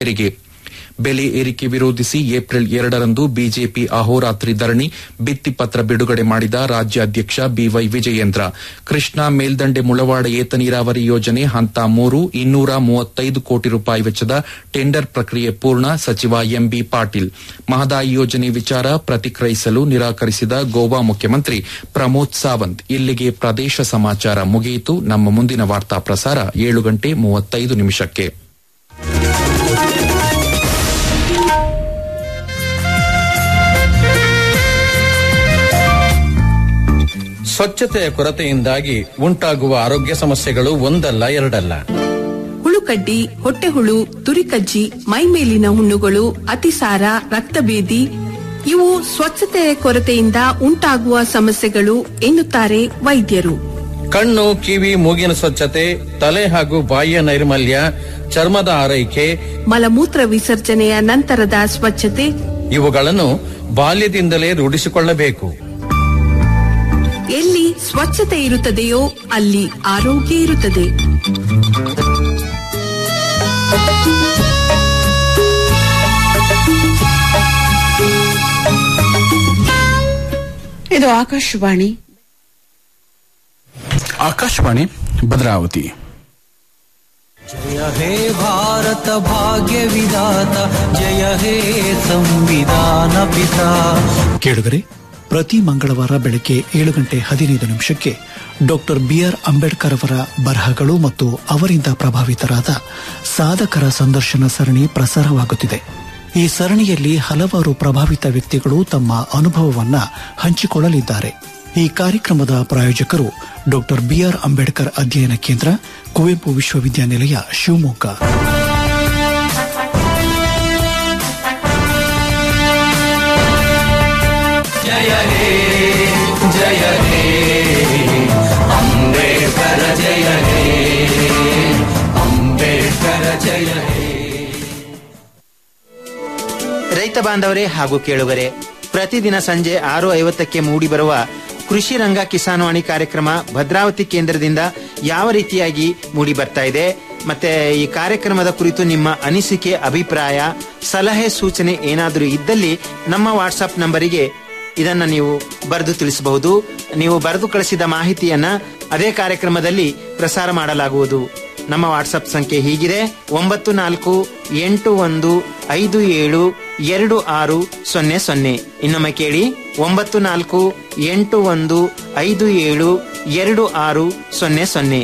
ತೆರಿಗೆ ಬೆಲೆ ಏರಿಕೆ ವಿರೋಧಿಸಿ ಏಪ್ರಿಲ್ ಎರಡರಂದು ಬಿಜೆಪಿ ಅಹೋರಾತ್ರಿ ಧರಣಿ ಭಿತ್ತಿಪತ್ರ ಬಿಡುಗಡೆ ಮಾಡಿದ ರಾಜ್ಯಾಧ್ಯಕ್ಷ ಬಿವೈ ವಿಜಯೇಂದ್ರ ಕೃಷ್ಣಾ ಮೇಲ್ದಂಡೆ ಮುಳವಾಡ ಏತ ನೀರಾವರಿ ಯೋಜನೆ ಹಂತ ಮೂರು ಇನ್ನೂರ ಮೂವತ್ತೈದು ಕೋಟಿ ರೂಪಾಯಿ ವೆಚ್ಚದ ಟೆಂಡರ್ ಪ್ರಕ್ರಿಯೆ ಪೂರ್ಣ ಸಚಿವ ಎಂಬಿ ಪಾಟೀಲ್ ಮಹದಾಯಿ ಯೋಜನೆ ವಿಚಾರ ಪ್ರತಿಕ್ರಿಯಿಸಲು ನಿರಾಕರಿಸಿದ ಗೋವಾ ಮುಖ್ಯಮಂತ್ರಿ ಪ್ರಮೋದ್ ಸಾವಂತ್ ಇಲ್ಲಿಗೆ ಪ್ರದೇಶ ಸಮಾಚಾರ ಮುಗಿಯಿತು ನಮ್ಮ ಮುಂದಿನ ವಾರ್ತಾ ಪ್ರಸಾರ ಏಳು ಗಂಟೆ ಮೂವತ್ತೈದು ನಿಮಿಷಕ್ಕೆ ಸ್ವಚ್ಛತೆಯ ಕೊರತೆಯಿಂದಾಗಿ ಉಂಟಾಗುವ ಆರೋಗ್ಯ ಸಮಸ್ಯೆಗಳು ಒಂದಲ್ಲ ಎರಡಲ್ಲ ಹುಳುಕಡ್ಡಿ ಹೊಟ್ಟೆಹುಳು ತುರಿಕಜ್ಜಿ ಮೈಮೇಲಿನ ಹುಣ್ಣುಗಳು ಅತಿಸಾರ ರಕ್ತಭೇದಿ ಇವು ಸ್ವಚ್ಛತೆಯ ಕೊರತೆಯಿಂದ ಉಂಟಾಗುವ ಸಮಸ್ಯೆಗಳು ಎನ್ನುತ್ತಾರೆ ವೈದ್ಯರು ಕಣ್ಣು ಕಿವಿ ಮೂಗಿನ ಸ್ವಚ್ಛತೆ ತಲೆ ಹಾಗೂ ಬಾಯಿಯ ನೈರ್ಮಲ್ಯ ಚರ್ಮದ ಆರೈಕೆ ಮಲಮೂತ್ರ ವಿಸರ್ಜನೆಯ ನಂತರದ ಸ್ವಚ್ಛತೆ ಇವುಗಳನ್ನು ಬಾಲ್ಯದಿಂದಲೇ ರೂಢಿಸಿಕೊಳ್ಳಬೇಕು ಎಲ್ಲಿ ಸ್ವಚ್ಛತೆ ಇರುತ್ತದೆಯೋ ಅಲ್ಲಿ ಆರೋಗ್ಯ ಇರುತ್ತದೆ ಇದು ಆಕಾಶವಾಣಿ ಆಕಾಶವಾಣಿ ಭದ್ರಾವತಿ जय हे भारत भाग्य विधाता जय हे संविधान पिता ಕೇಳುಗರೆ ಪ್ರತಿ ಮಂಗಳವಾರ ಬೆಳಗ್ಗೆ ಏಳು ಗಂಟೆ ಹದಿನೈದು ನಿಮಿಷಕ್ಕೆ ಡಾಕ್ಟರ್ ಬಿಆರ್ ಅಂಬೇಡ್ಕರ್ ಅವರ ಬರಹಗಳು ಮತ್ತು ಅವರಿಂದ ಪ್ರಭಾವಿತರಾದ ಸಾಧಕರ ಸಂದರ್ಶನ ಸರಣಿ ಪ್ರಸಾರವಾಗುತ್ತಿದೆ ಈ ಸರಣಿಯಲ್ಲಿ ಹಲವಾರು ಪ್ರಭಾವಿತ ವ್ಯಕ್ತಿಗಳು ತಮ್ಮ ಅನುಭವವನ್ನ ಹಂಚಿಕೊಳ್ಳಲಿದ್ದಾರೆ ಈ ಕಾರ್ಯಕ್ರಮದ ಪ್ರಾಯೋಜಕರು ಡಾಕ್ಟರ್ ಬಿಆರ್ ಅಂಬೇಡ್ಕರ್ ಅಧ್ಯಯನ ಕೇಂದ್ರ ಕುವೆಂಪು ವಿಶ್ವವಿದ್ಯಾನಿಲಯ ಶಿವಮೊಗ್ಗ जय हे जय हे अम्बेडकर जय हे अम्बेडकर जय हे ರೈತ ಬಾಂಧವರೇ ಹಾಗೂ ಕೇಳುಗರೆ ಪ್ರತಿದಿನ ಸಂಜೆ ಆರು ಐವತ್ತಕ್ಕೆ ಮೂಡಿಬರುವ ಕೃಷಿ ರಂಗ ಕಿಸಾನ್ವಾಣಿ ಕಾರ್ಯಕ್ರಮ ಭದ್ರಾವತಿ ಕೇಂದ್ರದಿಂದ ಯಾವ ರೀತಿಯಾಗಿ ಮೂಡಿ ಬರ್ತಾ ಇದೆ ಮತ್ತೆ ಈ ಕಾರ್ಯಕ್ರಮದ ಕುರಿತು ನಿಮ್ಮ ಅನಿಸಿಕೆ ಅಭಿಪ್ರಾಯ ಸಲಹೆ ಸೂಚನೆ ಏನಾದರೂ ಇದ್ದಲ್ಲಿ ನಮ್ಮ ವಾಟ್ಸಪ್ ನಂಬರಿಗೆ ಇದನ್ನ ನೀವು ಬರೆದು ತಿಳಿಸಬಹುದು ನೀವು ಬರೆದು ಕಳಿಸಿದ ಮಾಹಿತಿಯನ್ನ ಅದೇ ಕಾರ್ಯಕ್ರಮದಲ್ಲಿ ಪ್ರಸಾರ ಮಾಡಲಾಗುವುದು ನಮ್ಮ ವಾಟ್ಸಪ್ ಸಂಖ್ಯೆ ಹೀಗಿದೆ ಒಂಬತ್ತು ನಾಲ್ಕು ಎಂಟು ಒಂದು ಐದು ಏಳು ಎರಡು ಆರು ಸೊನ್ನೆ ಸೊನ್ನೆ ಇನ್ನೊಮ್ಮೆ ಕೇಳಿ ಒಂಬತ್ತು ನಾಲ್ಕು ಎಂಟು ಒಂದು ಐದು ಏಳು ಎರಡು ಆರು ಸೊನ್ನೆ ಸೊನ್ನೆ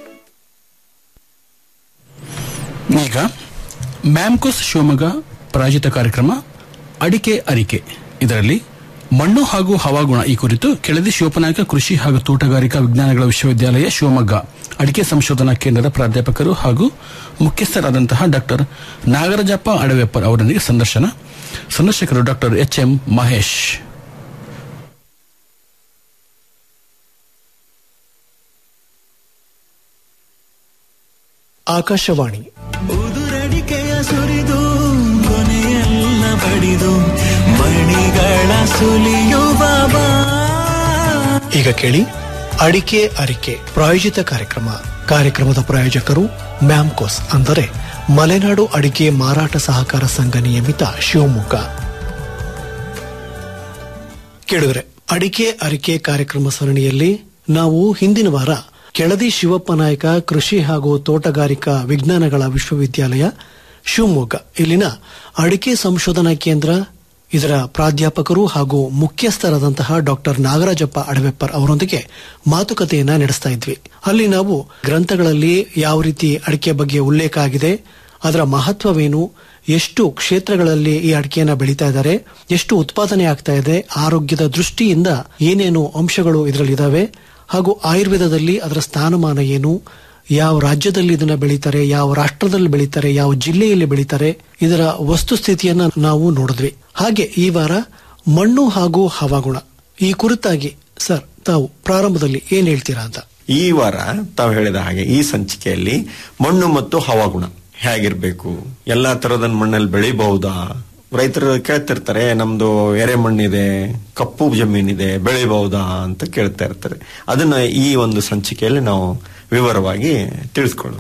ಈಗ ಮ್ಯಾಮ್ಕೋಸ್ ಶಿವಮೊಗ್ಗ ಪ್ರಾಯೋಜಿತ ಕಾರ್ಯಕ್ರಮ ಅಡಿಕೆ ಅರಿಕೆ ಇದರಲ್ಲಿ ಮಣ್ಣು ಹಾಗೂ ಹವಾಗುಣ ಈ ಕುರಿತು ಕೆಳದಿ ಶಿವಪನಾಯಕ ಕೃಷಿ ಹಾಗೂ ತೋಟಗಾರಿಕಾ ವಿಜ್ಞಾನಗಳ ವಿಶ್ವವಿದ್ಯಾಲಯ ಶಿವಮೊಗ್ಗ ಅಡಿಕೆ ಸಂಶೋಧನಾ ಕೇಂದ್ರದ ಪ್ರಾಧ್ಯಾಪಕರು ಹಾಗೂ ಮುಖ್ಯಸ್ಥರಾದಂತಹ ಡಾಕ್ಟರ್ ನಾಗರಾಜಪ್ಪ ಅಡವೆಪ್ಪರ್ ಅವರೊಂದಿಗೆ ಸಂದರ್ಶನ ಸಂದರ್ಶಕರು doctor H M Mahesh Akashvani ಉದುರಡಿಕೆಯ ಸುರಿದು ಕೊನೆಯೆಲ್ಲ ಬಡಿದು ಮಣಿಗಳ ಸುಲಿಯುವ ಬಾ ಈಗ ಕೇಳಿ ಅಡಿಕೆ ಅರಿಕೆ ಪ್ರಾಯೋಜಿತ ಕಾರ್ಯಕ್ರಮ ಕಾರ್ಯಕ್ರಮದ ಪ್ರಾಯೋಜಕರು ಮ್ಯಾಮ್ಕೋಸ್ ಅಂದರೆ ಮಲೆನಾಡು ಅಡಿಕೆ ಮಾರಾಟ ಸಹಕಾರ ಸಂಘ ನಿಯಮಿತ ಶಿವಮೊಗ್ಗ ಕೇಳಿದ್ರೆ ಅಡಿಕೆ ಅರಿಕೆ ಕಾರ್ಯಕ್ರಮ ಸರಣಿಯಲ್ಲಿ ನಾವು ಹಿಂದಿನ ವಾರ ಕೆಳದಿ ಶಿವಪ್ಪ ನಾಯಕ ಕೃಷಿ ಹಾಗೂ ತೋಟಗಾರಿಕಾ ವಿಜ್ಞಾನಗಳ ವಿಶ್ವವಿದ್ಯಾಲಯ ಶಿವಮೊಗ್ಗ ಇಲ್ಲಿನ ಅಡಿಕೆ ಸಂಶೋಧನಾ ಕೇಂದ್ರ ಇದರ ಪ್ರಾಧ್ಯಾಪಕರು ಹಾಗೂ ಮುಖ್ಯಸ್ಥರಾದಂತಹ ಡಾಕ್ಟರ್ ನಾಗರಾಜಪ್ಪ ಅಡವೆಪ್ಪರ್ ಅವರೊಂದಿಗೆ ಮಾತುಕತೆಯನ್ನ ನಡೆಸ್ತಾ ಇದ್ವಿ ಅಲ್ಲಿ ನಾವು ಗ್ರಂಥಗಳಲ್ಲಿ ಯಾವ ರೀತಿ ಅಡಿಕೆ ಬಗ್ಗೆ ಉಲ್ಲೇಖ ಆಗಿದೆ ಅದರ ಮಹತ್ವವೇನು ಎಷ್ಟು ಕ್ಷೇತ್ರಗಳಲ್ಲಿ ಈ ಅಡಿಕೆಯನ್ನ ಬೆಳೀತಾ ಇದ್ದಾರೆ ಎಷ್ಟು ಉತ್ಪಾದನೆ ಆಗ್ತಾ ಇದೆ ಆರೋಗ್ಯದ ದೃಷ್ಟಿಯಿಂದ ಏನೇನು ಅಂಶಗಳು ಇದರಲ್ಲಿದ್ದಾವೆ ಹಾಗೂ ಆಯುರ್ವೇದದಲ್ಲಿ ಅದರ ಸ್ಥಾನಮಾನ ಏನು ಯಾವ ರಾಜ್ಯದಲ್ಲಿ ಇದನ್ನ ಬೆಳೀತಾರೆ ಯಾವ ರಾಷ್ಟ್ರದಲ್ಲಿ ಬೆಳೀತಾರೆ ಯಾವ ಜಿಲ್ಲೆಯಲ್ಲಿ ಬೆಳೀತಾರೆ ಇದರ ವಸ್ತುಸ್ಥಿತಿಯನ್ನ ನಾವು ನೋಡಿದ್ವಿ ಹಾಗೆ ಈ ವಾರ ಮಣ್ಣು ಹಾಗೂ ಹವಾಗುಣ ಈ ಕುರಿತಾಗಿ ಸರ್ ತಾವು ಪ್ರಾರಂಭದಲ್ಲಿ ಏನ್ ಹೇಳ್ತೀರಾ ಅಂತ ಈ ವಾರ ತಾವು ಹೇಳಿದ ಹಾಗೆ ಈ ಸಂಚಿಕೆಯಲ್ಲಿ ಮಣ್ಣು ಮತ್ತು ಹವಾಗುಣ ಹೇಗಿರ್ಬೇಕು ಎಲ್ಲಾ ತರದ ಮಣ್ಣಲ್ಲಿ ಬೆಳಿಬಹುದಾ ರೈತರು ಕೇಳ್ತಿರ್ತಾರೆ ನಮ್ದು ಎರೆ ಮಣ್ಣಿದೆ ಕಪ್ಪು ಜಮೀನಿದೆ ಬೆಳಿಬಹುದಾ ಅಂತ ಕೇಳ್ತಾ ಇರ್ತಾರೆ ಅದನ್ನ ಈ ಒಂದು ಸಂಚಿಕೆಯಲ್ಲಿ ನಾವು ವಿವರವಾಗಿ ತಿಳಿಸ್ಕೊಳ್ಳೋಣ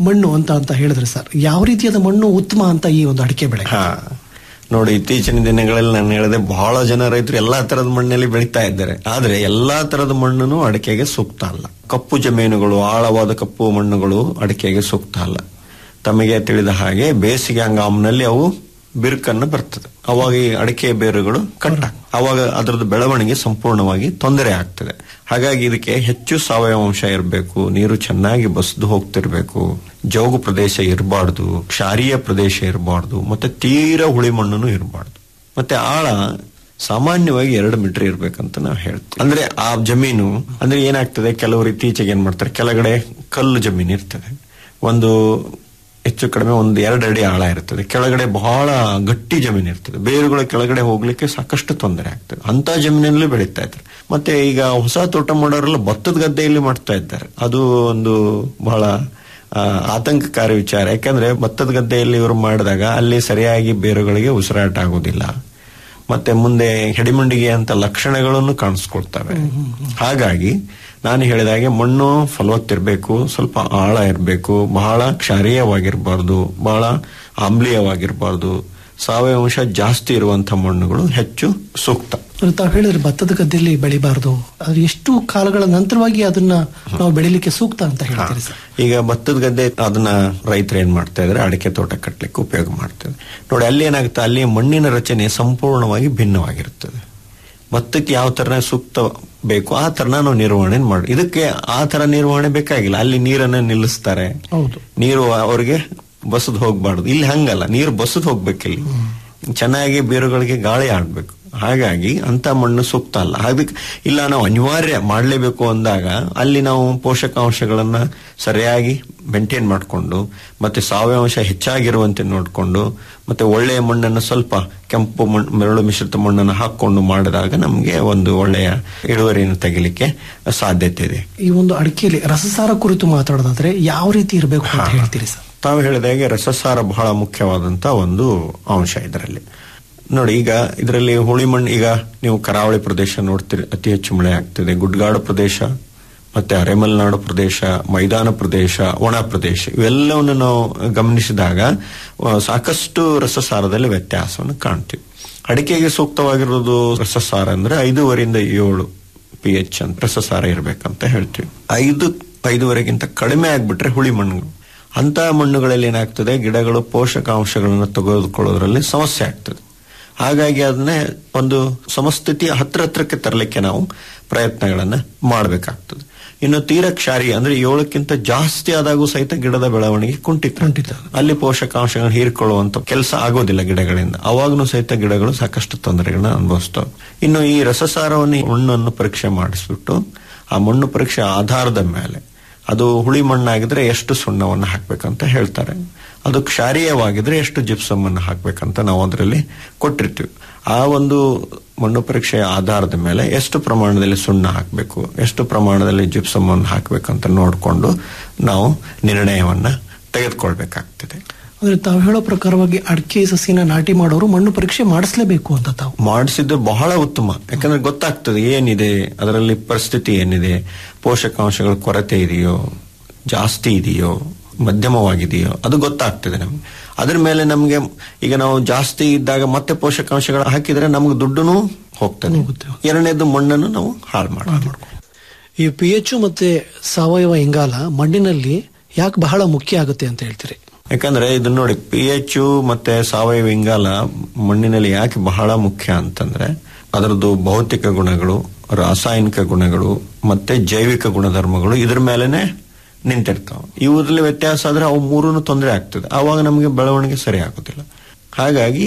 ಮಣ್ಣು ಅಂತ ಅಂತ ಹೇಳಿದ್ರೆ ಸರ್ ಯಾವ ರೀತಿಯಾದ ಮಣ್ಣು ಉತ್ತಮ ಅಂತ ಈ ಒಂದು ಅಡಿಕೆ ಬೆಳೆ ಹಾ ನೋಡಿ ಇತ್ತೀಚಿನ ದಿನಗಳಲ್ಲಿ ನಾನು ಹೇಳಿದೆ ಬಹಳ ಜನ ರೈತರು ಎಲ್ಲಾ ತರದ ಮಣ್ಣಲ್ಲಿ ಬೆಳೀತಾ ಇದ್ದಾರೆ ಆದ್ರೆ ಎಲ್ಲಾ ತರದ ಮಣ್ಣನ್ನು ಅಡಿಕೆಗೆ ಸೂಕ್ತ ಅಲ್ಲ ಕಪ್ಪು ಜಮೀನುಗಳು ಆಳವಾದ ಕಪ್ಪು ಮಣ್ಣುಗಳು ಅಡಿಕೆಗೆ ಸೂಕ್ತ ಅಲ್ಲ ತಮಗೆ ತಿಳಿದ ಹಾಗೆ ಬೇಸಿಗೆ ಹಂಗಾಮಿನಲ್ಲಿ ಅವು ಬಿರುಕನ್ನು ಬರ್ತದೆ ಅವಾಗ ಈ ಅಡಿಕೆ ಬೇರುಗಳು ಕಟ್ಟ ಅವಾಗ ಅದರದ್ದು ಬೆಳವಣಿಗೆ ಸಂಪೂರ್ಣವಾಗಿ ತೊಂದರೆ ಆಗ್ತದೆ ಹಾಗಾಗಿ ಇದಕ್ಕೆ ಹೆಚ್ಚು ಸಾವಯವ ಅಂಶ ಇರಬೇಕು ನೀರು ಚೆನ್ನಾಗಿ ಬಸ್ದು ಹೋಗ್ತಿರ್ಬೇಕು ಜೋಗು ಪ್ರದೇಶ ಇರಬಾರ್ದು ಕ್ಷಾರೀಯ ಪ್ರದೇಶ ಇರಬಾರ್ದು ಮತ್ತೆ ತೀರಾ ಹುಳಿ ಮಣ್ಣು ಇರಬಾರ್ದು ಮತ್ತೆ ಆಳ ಸಾಮಾನ್ಯವಾಗಿ ಎರಡು ಮೀಟರ್ ಇರ್ಬೇಕಂತ ನಾವು ಹೇಳ್ತೀವಿ ಅಂದ್ರೆ ಆ ಜಮೀನು ಅಂದ್ರೆ ಏನಾಗ್ತದೆ ಕೆಲವರು ಇತ್ತೀಚೆಗೆ ಏನ್ ಮಾಡ್ತಾರೆ ಕೆಳಗಡೆ ಕಲ್ಲು ಜಮೀನು ಇರ್ತದೆ ಒಂದು ಹೆಚ್ಚು ಕಡಿಮೆ ಒಂದು ಎರಡು ಅಡಿ ಆಳ ಇರ್ತದೆ ಕೆಳಗಡೆ ಬಹಳ ಗಟ್ಟಿ ಜಮೀನು ಇರ್ತದೆ ಬೇರುಗಳ ಕೆಳಗಡೆ ಹೋಗ್ಲಿಕ್ಕೆ ಸಾಕಷ್ಟು ತೊಂದರೆ ಆಗ್ತದೆ ಅಂತ ಜಮೀನಲ್ಲಿ ಬೆಳೀತಾ ಇದ್ದಾರೆ ಮತ್ತೆ ಈಗ ಹೊಸ ತೋಟ ಮಾಡೋರೆಲ್ಲ ಭತ್ತದ ಗದ್ದೆಯಲ್ಲಿ ಮಾಡ್ತಾ ಇದ್ದಾರೆ ಅದು ಒಂದು ಬಹಳ ಆ, ಆತಂಕಕಾರಿ ವಿಚಾರ ಯಾಕಂದ್ರೆ ಭತ್ತದ ಗದ್ದೆಯಲ್ಲಿ ಇವರು ಮಾಡಿದಾಗ ಅಲ್ಲಿ ಸರಿಯಾಗಿ ಬೇರುಗಳಿಗೆ ಉಸಿರಾಟ ಆಗೋದಿಲ್ಲ ಮತ್ತೆ ಮುಂದೆ ಹೆಡಿಮಂಡಿಗೆ ಅಂತ ಲಕ್ಷಣಗಳನ್ನು ಕಾಣಿಸ್ಕೊಳ್ತವೆ ಹಾಗಾಗಿ ನಾನು ಹೇಳಿದ ಹಾಗೆ ಮಣ್ಣು ಫಲವತ್ತಿರ್ಬೇಕು ಸ್ವಲ್ಪ ಆಳ ಇರಬೇಕು ಬಹಳ ಕ್ಷಾರೀಯವಾಗಿರಬಾರ್ದು ಬಹಳ ಆಮ್ಲೀಯವಾಗಿರಬಾರ್ದು ಸಾವಯವ ಅಂಶ ಜಾಸ್ತಿ ಇರುವಂತಹ ಮಣ್ಣುಗಳು ಹೆಚ್ಚು ಸೂಕ್ತ ಅಂದ್ರೆ ತಾವು ಹೇಳಿದ್ರೆ ಭತ್ತದ ಗದ್ದೆಯಲ್ಲಿ ಬೆಳಿಬಾರ್ದು ಅದು ಎಷ್ಟು ಕಾಲಗಳ ನಂತರವಾಗಿ ಅದನ್ನ ನಾವು ಬೆಳಿಲಿಕ್ಕೆ ಸೂಕ್ತ ಅಂತ ಹೇಳ್ತೀರಿ ಸರ್ ಈಗ ಭತ್ತದ ಗದ್ದೆ ಅದನ್ನ ರೈತರು ಏನ್ ಮಾಡ್ತಾ ಇದ್ರೆ ಅಡಿಕೆ ತೋಟ ಕಟ್ಟಲಿಕ್ಕೆ ಉಪಯೋಗ ಮಾಡ್ತಾರೆ ನೋಡಿ ಅಲ್ಲಿ ಏನಾಗುತ್ತೆ ಅಲ್ಲಿ ಮಣ್ಣಿನ ರಚನೆ ಸಂಪೂರ್ಣವಾಗಿ ಭಿನ್ನವಾಗಿರುತ್ತದೆ ಭತ್ತಕ್ಕೆ ಯಾವ ತರ ಸೂಕ್ತ ಬೇಕು ಆ ತರನ ನಾವು ನಿರ್ವಹಣೆ ಮಾಡಿ ಇದಕ್ಕೆ ಆ ತರ ನಿರ್ವಹಣೆ ಬೇಕಾಗಿಲ್ಲ ಅಲ್ಲಿ ನೀರನ್ನ ನಿಲ್ಲಿಸ್ತಾರೆ ಹೌದು ನೀರು ಅವ್ರಿಗೆ ಬಸದ್ ಹೋಗ್ಬಾರ್ದು ಇಲ್ಲಿ ಹಂಗಲ್ಲ ನೀರು ಬಸದ್ ಹೋಗ್ಬೇಕಿಲ್ಲಿ ಚೆನ್ನಾಗಿ ಬೇರುಗಳಿಗೆ ಗಾಳಿ ಆಡ್ಬೇಕು ಹಾಗಾಗಿ ಅಂತ ಮಣ್ಣು ಸೂಕ್ತ ಅಲ್ಲ ಅದಕ್ಕೆ ಇಲ್ಲ ನಾವು ಅನಿವಾರ್ಯ ಮಾಡಲೇಬೇಕು ಅಂದಾಗ ಅಲ್ಲಿ ನಾವು ಪೋಷಕಾಂಶಗಳನ್ನ ಸರಿಯಾಗಿ ಮೇಂಟೈನ್ ಮಾಡಿಕೊಂಡು ಮತ್ತೆ ಸಾವಯವಾಂಶ ಹೆಚ್ಚಾಗಿರುವಂತೆ ನೋಡಿಕೊಂಡು ಮತ್ತೆ ಒಳ್ಳೆಯ ಮಣ್ಣನ್ನು ಸ್ವಲ್ಪ ಕೆಂಪು ಮಣ್ಣು ಮರಳು ಮಿಶ್ರಿತ ಮಣ್ಣನ್ನು ಹಾಕೊಂಡು ಮಾಡಿದಾಗ ನಮಗೆ ಒಂದು ಒಳ್ಳೆಯ ಇಳುವರಿಯನ್ನು ತೆಗಿಲಿಕ್ಕೆ ಸಾಧ್ಯತೆ ಇದೆ ಈ ಒಂದು ಅಡಿಕೆಯಲ್ಲಿ ರಸಸಾರ ಕುರಿತು ಮಾತಾಡೋದಾದ್ರೆ ಯಾವ ರೀತಿ ಇರಬೇಕು ಅಂತ ಹೇಳ್ತೀರಿ ಸರ್ ತಾವು ಹೇಳಿದ ಹಾಗೆ ರಸಸಾರ ಬಹಳ ಮುಖ್ಯವಾದಂತ ಒಂದು ಅಂಶ ಇದರಲ್ಲಿ ನೋಡಿ ಈಗ ಇದರಲ್ಲಿ ಹುಳಿ ಮಣ್ಣು ಈಗ ನೀವು ಕರಾವಳಿ ಪ್ರದೇಶ ನೋಡ್ತೀರಿ ಅತಿ ಹೆಚ್ಚು ಮಳೆ ಆಗ್ತಿದೆ ಗುಡ್ಗಾಡು ಪ್ರದೇಶ ಮತ್ತೆ ಅರೆಮಲೆನಾಡು ಪ್ರದೇಶ ಮೈದಾನ ಪ್ರದೇಶ ಒಣ ಪ್ರದೇಶ ಇವೆಲ್ಲವನ್ನು ನಾವು ಗಮನಿಸಿದಾಗ ಆ, ಸಾಕಷ್ಟು ರಸಸಾರದಲ್ಲಿ ವ್ಯತ್ಯಾಸವನ್ನು ಕಾಣ್ತೀವಿ ಅಡಿಕೆಗೆ ಸೂಕ್ತವಾಗಿರೋದು ರಸಸಾರ ಅಂದ್ರೆ ಐದೂವರೆಯಿಂದ ಏಳು ಪಿ ಎಚ್ ಅಂತ ರಸಸಾರ ಇರಬೇಕಂತ ಹೇಳ್ತೀವಿ ಐದು ಐದುವರೆಗಿಂತ ಕಡಿಮೆ ಆಗ್ಬಿಟ್ರೆ ಹುಳಿ ಮಣ್ಣುಗಳು ಅಂತ ಮಣ್ಣುಗಳಲ್ಲಿ ಏನಾಗ್ತದೆ ಗಿಡಗಳು ಪೋಷಕಾಂಶಗಳನ್ನು ತೆಗೆದುಕೊಳ್ಳೋದ್ರಲ್ಲಿ ಸಮಸ್ಯೆ ಆಗ್ತದೆ ಹಾಗಾಗಿ ಅದನ್ನೇ ಒಂದು ಸಮಸ್ಥಿತಿ ಹತ್ರ ಹತ್ರಕ್ಕೆ ತರಲಿಕ್ಕೆ ನಾವು ಪ್ರಯತ್ನಗಳನ್ನ ಮಾಡಬೇಕಾಗ್ತದೆ ಇನ್ನು ತೀರ ಕ್ಷಾರಿ ಅಂದ್ರೆ ಏಳಕ್ಕಿಂತ ಜಾಸ್ತಿ ಆದಾಗೂ ಸಹಿತ ಗಿಡದ ಬೆಳವಣಿಗೆ ಕುಂಠಿತ ಕುಂಠಿತ. ಅಲ್ಲಿ ಪೋಷಕಾಂಶಗಳನ್ನು ಹೀರ್ಕೊಳ್ಳುವಂತ ಕೆಲಸ ಆಗೋದಿಲ್ಲ ಗಿಡಗಳಿಂದ ಅವಾಗಲೂ ಸಹಿತ ಗಿಡಗಳು ಸಾಕಷ್ಟು ತೊಂದರೆಗಳನ್ನ ಅನುಭವಿಸ್ತವೆ ಇನ್ನು ಈ ರಸಸಾರವನ್ನು ಈ ಮಣ್ಣನ್ನು ಪರೀಕ್ಷೆ ಮಾಡಿಸ್ಬಿಟ್ಟು ಆ ಮಣ್ಣು ಪರೀಕ್ಷೆ ಆಧಾರದ ಮೇಲೆ ಅದು ಹುಳಿ ಮಣ್ಣಾಗಿದ್ರೆ ಎಷ್ಟು ಸುಣ್ಣವನ್ನು ಹಾಕ್ಬೇಕಂತ ಹೇಳ್ತಾರೆ ಅದು ಕ್ಷಾರೀಯವಾಗಿದ್ರೆ ಎಷ್ಟು ಜಿಪ್ಸಮ್ ಅನ್ನು ಹಾಕ್ಬೇಕಂತ ನಾವು ಅದರಲ್ಲಿ ಕೊಟ್ಟಿರ್ತೀವಿ ಆ ಒಂದು ಮಣ್ಣು ಪರೀಕ್ಷೆಯ ಆಧಾರದ ಮೇಲೆ ಎಷ್ಟು ಪ್ರಮಾಣದಲ್ಲಿ ಸುಣ್ಣ ಹಾಕಬೇಕು ಎಷ್ಟು ಪ್ರಮಾಣದಲ್ಲಿ ಜಿಪ್ಸಮ್ ಅನ್ನು ಹಾಕಬೇಕಂತ ನೋಡಿಕೊಂಡು ನಾವು ನಿರ್ಣಯವನ್ನ ತೆಗೆದುಕೊಳ್ಬೇಕಾಗ್ತದೆ ಅಂದ್ರೆ ತಾವು ಹೇಳೋ ಪ್ರಕಾರವಾಗಿ ಅಡಿಕೆ ಸಸಿನ ನಾಟಿ ಮಾಡೋರು ಮಣ್ಣು ಪರೀಕ್ಷೆ ಮಾಡಿಸ್ಲೇಬೇಕು ಅಂತ ತಾವು ಮಾಡಿಸಿದ್ದು ಬಹಳ ಉತ್ತಮ ಯಾಕಂದ್ರೆ ಗೊತ್ತಾಗ್ತದೆ ಏನಿದೆ ಅದರಲ್ಲಿ ಪರಿಸ್ಥಿತಿ ಏನಿದೆ ಪೋಷಕಾಂಶಗಳ ಕೊರತೆ ಇದೆಯೋ ಜಾಸ್ತಿ ಇದೆಯೋ ಮಧ್ಯಮವಾಗಿದೆಯೋ ಅದು ಗೊತ್ತಾಗ್ತದೆ ನಮ್ಗೆ ಅದ್ರ ಮೇಲೆ ನಮ್ಗೆ ಈಗ ನಾವು ಜಾಸ್ತಿ ಇದ್ದಾಗ ಮತ್ತೆ ಪೋಷಕಾಂಶಗಳು ಹಾಕಿದ್ರೆ ನಮ್ಗೆ ದುಡ್ಡುನು ಹೋಗ್ತದೆ ಎರಡನೇದು ಮಣ್ಣನ್ನು ನಾವು ಹಾಳು ಮಾಡ್ತೀವಿ ಈ ಪಿ ಎಚ್ ಮತ್ತೆ ಸಾವಯವ ಇಂಗಾಲ ಮಣ್ಣಿನಲ್ಲಿ ಯಾಕೆ ಬಹಳ ಮುಖ್ಯ ಆಗುತ್ತೆ ಅಂತ ಹೇಳ್ತೀರಿ ಯಾಕಂದ್ರೆ ಇದು ನೋಡಿ ಪಿ ಎಚ್ ಮತ್ತೆ ಸಾವಯವ ಇಂಗಾಲ ಮಣ್ಣಿನಲ್ಲಿ ಯಾಕೆ ಬಹಳ ಮುಖ್ಯ ಅಂತಂದ್ರೆ ಅದರದ್ದು ಭೌತಿಕ ಗುಣಗಳು ರಾಸಾಯನಿಕ ಗುಣಗಳು ಮತ್ತೆ ಜೈವಿಕ ಗುಣಧರ್ಮಗಳು ಇದ್ರ ಮೇಲೆನೆ ನಿಂತಿರ್ತಾವೆ ಇವುದ್ರಲ್ಲಿ ವ್ಯತ್ಯಾಸ ಆದ್ರೆ ಅವು ಮೂರೂ ತೊಂದರೆ ಆಗ್ತದೆ ಆವಾಗ ನಮಗೆ ಬೆಳವಣಿಗೆ ಸರಿ ಆಗೋದಿಲ್ಲ ಹಾಗಾಗಿ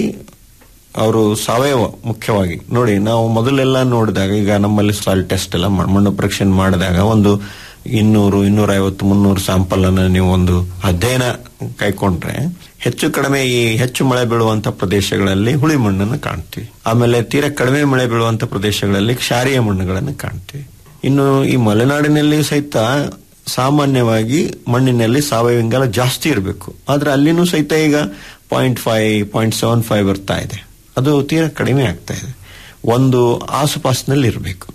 ಅವರು ಸಾವಯವ ಮುಖ್ಯವಾಗಿ ನೋಡಿ ನಾವು ಮೊದಲೆಲ್ಲ ನೋಡಿದಾಗ ಈಗ ನಮ್ಮಲ್ಲಿ ಸಾಯಿಲ್ ಟೆಸ್ಟ್ ಎಲ್ಲ ಮಾಡ್- ಮಣ್ಣು ಪರೀಕ್ಷೆ ಮಾಡಿದಾಗ ಒಂದು ಇನ್ನೂರು ಇನ್ನೂರ ಐವತ್ತು ಮುನ್ನೂರು ಸ್ಯಾಂಪಲ್ ಅನ್ನ ನೀವು ಒಂದು ಅಧ್ಯಯನ ಕೈಕೊಂಡ್ರೆ ಹೆಚ್ಚು ಕಡಿಮೆ ಈ ಹೆಚ್ಚು ಮಳೆ ಬೀಳುವಂತ ಪ್ರದೇಶಗಳಲ್ಲಿ ಹುಳಿ ಮಣ್ಣನ್ನು ಕಾಣ್ತೀವಿ ಆಮೇಲೆ ತೀರಾ ಕಡಿಮೆ ಮಳೆ ಬೀಳುವಂತ ಪ್ರದೇಶಗಳಲ್ಲಿ ಕ್ಷಾರೀಯ ಮಣ್ಣುಗಳನ್ನು ಕಾಣ್ತೀವಿ ಇನ್ನು ಈ ಮಲೆನಾಡಿನಲ್ಲಿ ಸಹಿತ ಸಾಮಾನ್ಯವಾಗಿ ಮಣ್ಣಿನಲ್ಲಿ ಸಾವಯವ ಇಂಗಾಲ ಜಾಸ್ತಿ ಇರಬೇಕು ಆದ್ರೆ ಅಲ್ಲಿನೂ ಸಹಿತ ಈಗ point five point seven five ಬರ್ತಾ ಇದೆ ಅದು ತೀರಾ ಕಡಿಮೆ ಆಗ್ತಾ ಇದೆ ಒಂದು ಆಸುಪಾಸಿನಲ್ಲಿ ಇರಬೇಕು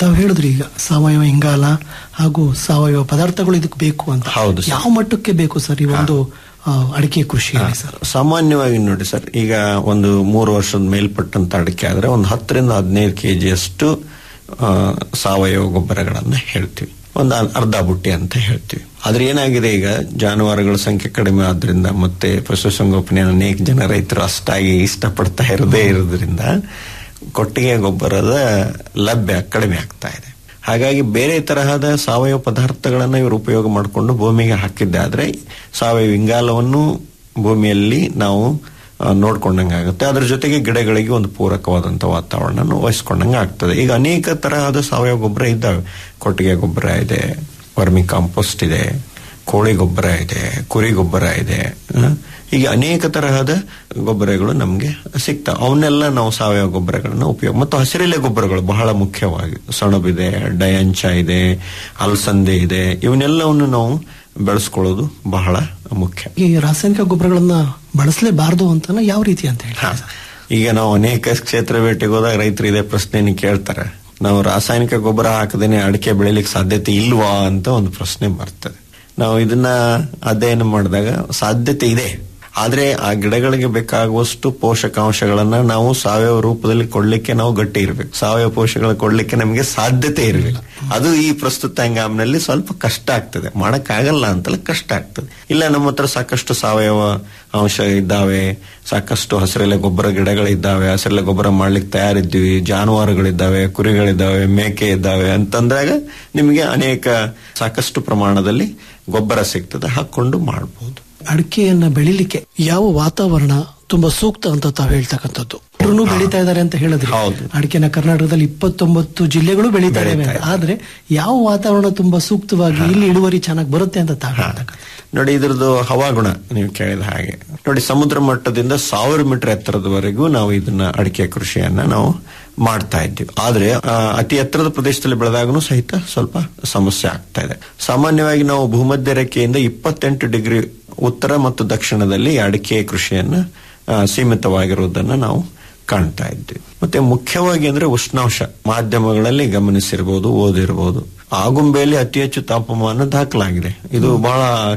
ತಾವು ಹೇಳಿದ್ರಿ ಈಗ ಸಾವಯವ ಇಂಗಾಲ ಹಾಗೂ ಸಾವಯವ ಪದಾರ್ಥಗಳು ಇದಕ್ಕೆ ಬೇಕು ಅಂತ ಹೌದು ಸರ್. ಯಾವ ಮಟ್ಟಕ್ಕೆ ಬೇಕು ಸರ್ ಈ ಒಂದು ಆ, ಅಡಿಕೆ ಕೃಷಿಯಲ್ಲಿ ಸರ್ ಸಾಮಾನ್ಯವಾಗಿ ನೋಡಿ ಸರ್ ಈಗ ಒಂದು ಮೂರು ವರ್ಷದ ಮೇಲ್ಪಟ್ಟಂತ ಅಡಿಕೆ ಆದ್ರೆ ಒಂದು ಹತ್ತರಿಂದ ಹದಿನೈದು ಕೆಜಿಯಷ್ಟು ಆ, ಸಾವಯವ ಗೊಬ್ಬರಗಳನ್ನ ಹೇಳ್ತೀವಿ ಒಂದು ಅರ್- ಅರ್ಧ ಬುಟ್ಟಿ ಅಂತ ಹೇಳ್ತೀವಿ ಆದ್ರೆ ಏನಾಗಿದೆ ಈಗ ಜಾನುವಾರುಗಳ ಸಂಖ್ಯೆ ಕಡಿಮೆ ಆದ್ರಿಂದ ಮತ್ತೆ ಪಶುಸಂಗೋಪನೆಯನ್ನು ಅನೇಕ ಜನ ರೈತರು ಅಷ್ಟಾಗಿ ಇಷ್ಟಪಡ್ತಾ ಇರದೇ ಇರೋದ್ರಿಂದ ಕೊಟ್ಟಿಗೆ ಗೊಬ್ಬರದ ಲಭ್ಯ ಕಡಿಮೆ ಆಗ್ತಾ ಇದೆ ಹಾಗಾಗಿ ಬೇರೆ ತರಹದ ಸಾವಯವ ಪದಾರ್ಥಗಳನ್ನು ಇವರು ಉಪಯೋಗ ಮಾಡಿಕೊಂಡು ಭೂಮಿಗೆ ಹಾಕಿದ್ದಾದ್ರೆ ಸಾವಯವ ಇಂಗಾಲವನ್ನು ಭೂಮಿಯಲ್ಲಿ ನಾವು ಆ, ನೋಡ್ಕೊಂಡಂಗಾಗುತ್ತೆ ಅದ್ರ ಜೊತೆಗೆ ಗಿಡಗಳಿಗೆ ಒಂದು ಪೂರಕವಾದಂತ ವಾತಾವರಣ ವಹಿಸ್ಕೊಂಡಂಗೆ ಆಗ್ತದೆ ಈಗ ಅನೇಕ ತರಹದ ಸಾವಯವ ಗೊಬ್ಬರ ಇದ್ದಾವೆ ಕೊಟ್ಟಿಗೆ ಗೊಬ್ಬರ ಇದೆ ವರ್ಮಿ ಕಾಂಪೋಸ್ಟ್ ಇದೆ ಕೋಳಿ ಗೊಬ್ಬರ ಇದೆ ಕುರಿ ಗೊಬ್ಬರ ಇದೆ ಆ, ಹೀಗೆ ಅನೇಕ ತರಹದ ಗೊಬ್ಬರಗಳು ನಮಗೆ ಸಿಗ್ತಾವೆ ಅವನ್ನೆಲ್ಲ ನಾವು ಸಾವಯವ ಗೊಬ್ಬರಗಳನ್ನ ಉಪಯೋಗ ಮತ್ತು ಹಸಿರೆಲೆ ಗೊಬ್ಬರಗಳು ಬಹಳ ಮುಖ್ಯವಾಗಿ ಸೊಣಬಿದೆ ಡಯಾಂಚ ಇದೆ ಅಲಸಂದೆ ಇದೆ ಇವನ್ನೆಲ್ಲವನ್ನು ನಾವು ಬೆಳೆಸ್ಕೊಳ್ಳೋದು ಬಹಳ ಮುಖ್ಯ ಈ ರಾಸಾಯನಿಕ ಗೊಬ್ಬರಗಳನ್ನ ಬಳಸಲೇಬಾರದು ಅಂತಾನ ಯಾವ ರೀತಿ ಅಂತ ಹೇಳಿ ಹಾ. ಈಗ ನಾವು ಅನೇಕ ಕ್ಷೇತ್ರ ಭೇಟಿಗೆ ಹೋದಾಗ ರೈತರು ಇದೇ ಪ್ರಶ್ನೆ ಕೇಳ್ತಾರೆ ನಾವು ರಾಸಾಯನಿಕ ಗೊಬ್ಬರ ಹಾಕದೇನೆ ಅಡಿಕೆ ಬೆಳಿಲಿಕ್ಕೆ ಸಾಧ್ಯತೆ ಇಲ್ವಾ ಅಂತ ಒಂದು ಪ್ರಶ್ನೆ ಬರ್ತದೆ ನಾವು ಇದನ್ನ ಅಧ್ಯಯನ ಮಾಡಿದಾಗ ಸಾಧ್ಯತೆ ಇದೆ ಆದ್ರೆ ಆ ಗಿಡಗಳಿಗೆ ಬೇಕಾಗುವಷ್ಟು ಪೋಷಕಾಂಶಗಳನ್ನ ನಾವು ಸಾವಯವ ರೂಪದಲ್ಲಿ ಕೊಡ್ಲಿಕ್ಕೆ ನಾವು ಗಟ್ಟಿ ಇರ್ಬೇಕು ಸಾವಯವ ಪೋಷಕಗಳು ಕೊಡ್ಲಿಕ್ಕೆ ನಮಗೆ ಸಾಧ್ಯತೆ ಇರಲಿಲ್ಲ ಅದು ಈ ಪ್ರಸ್ತುತ ಹಂಗಾಮಿನಲ್ಲಿ ಸ್ವಲ್ಪ ಕಷ್ಟ ಆಗ್ತದೆ ಮಾಡಕ್ಕಾಗಲ್ಲ ಅಂತಲ್ಲ ಕಷ್ಟ ಆಗ್ತದೆ ಇಲ್ಲ ನಮ್ಮ ಹತ್ರ ಸಾಕಷ್ಟು ಸಾವಯವ ಅಂಶ ಇದ್ದಾವೆ ಸಾಕಷ್ಟು ಹಸಿರೆಲೆ ಗೊಬ್ಬರ ಗಿಡಗಳಿದ್ದಾವೆ ಹಸಿರೆಲೆ ಗೊಬ್ಬರ ಮಾಡ್ಲಿಕ್ಕೆ ತಯಾರಿದ್ದೀವಿ ಜಾನುವಾರುಗಳಿದ್ದಾವೆ ಕುರಿಗಳಿದ್ದಾವೆ ಮೇಕೆ ಇದ್ದಾವೆ ಅಂತಂದಾಗ ನಿಮಗೆ ಅನೇಕ ಸಾಕಷ್ಟು ಪ್ರಮಾಣದಲ್ಲಿ ಗೊಬ್ಬರ ಸಿಗ್ತದೆ ಹಾಕೊಂಡು ಮಾಡಬಹುದು ಅಡಿಕೆಯನ್ನ ಬೆಳಿಲಿಕ್ಕೆ ಯಾವ ವಾತಾವರಣ ತುಂಬಾ ಸೂಕ್ತ ಅಂತ ತಾವು ಹೇಳ್ತಕ್ಕಂಥದ್ದು ಎಲ್ರೂ ಬೆಳೀತಾ ಇದ್ದಾರೆ ಅಂತ ಹೇಳಿದ್ರೆ ಹೌದು. ಅಡಿಕೆನ ಕರ್ನಾಟಕದಲ್ಲಿ ಇಪ್ಪತ್ತೊಂಬತ್ತು ಜಿಲ್ಲೆಗಳು ಬೆಳೀತಾ ಇದ್ದಾವೆ ಬೆಳೀತಾ ಅಂತ. ಆದ್ರೆ ಯಾವ ವಾತಾವರಣ ತುಂಬಾ ಸೂಕ್ತವಾಗಿ ಇಲ್ಲಿ ಇಳುವರಿ ಚೆನ್ನಾಗಿ ಬರುತ್ತೆ ಅಂತ ತಾವು ಹೇಳ್ತಕ್ಕಂಥದ್ದು ನೋಡಿ ಇದ್ರದ್ದು ಹವಾಗುಣ ನೀವು ಕೇಳಿದ ಹಾಗೆ ನೋಡಿ ಸಮುದ್ರ ಮಟ್ಟದಿಂದ ಸಾವಿರ ಮೀಟರ್ ಎತ್ತರದವರೆಗೂ ನಾವು ಇದನ್ನ ಅಡಿಕೆ ಕೃಷಿಯನ್ನ ನಾವು ಮಾಡ್ತಾ ಇದ್ದೀವಿ ಆದ್ರೆ ಆ, ಅತಿ ಎತ್ತರದ ಪ್ರದೇಶದಲ್ಲಿ ಬೆಳೆದಾಗೂ ಸಹಿತ ಸ್ವಲ್ಪ ಸಮಸ್ಯೆ ಆಗ್ತಾ ಇದೆ ಸಾಮಾನ್ಯವಾಗಿ ನಾವು ಭೂಮಧ್ಯ ರೇಖೆಯಿಂದ ಇಪ್ಪತ್ತೆಂಟು ಡಿಗ್ರಿ ಉತ್ತರ ಮತ್ತು ದಕ್ಷಿಣದಲ್ಲಿ ಈ ಅಡಿಕೆ ಕೃಷಿಯನ್ನ ಆ, ಸೀಮಿತವಾಗಿರುವುದನ್ನ ನಾವು ಕಾಣ್ತಾ ಇದ್ವಿ ಮತ್ತೆ ಮುಖ್ಯವಾಗಿ ಅಂದ್ರೆ ಉಷ್ಣಾಂಶ ಮಾಧ್ಯಮಗಳಲ್ಲಿ ಗಮನಿಸಿರ್ಬೋದು ಓದಿರ್ಬೋದು ಆಗುಂಬೆಯಲ್ಲಿ ಅತಿ ಹೆಚ್ಚು ತಾಪಮಾನ ದಾಖಲಾಗಿದೆ ಇದು ಬಹಳ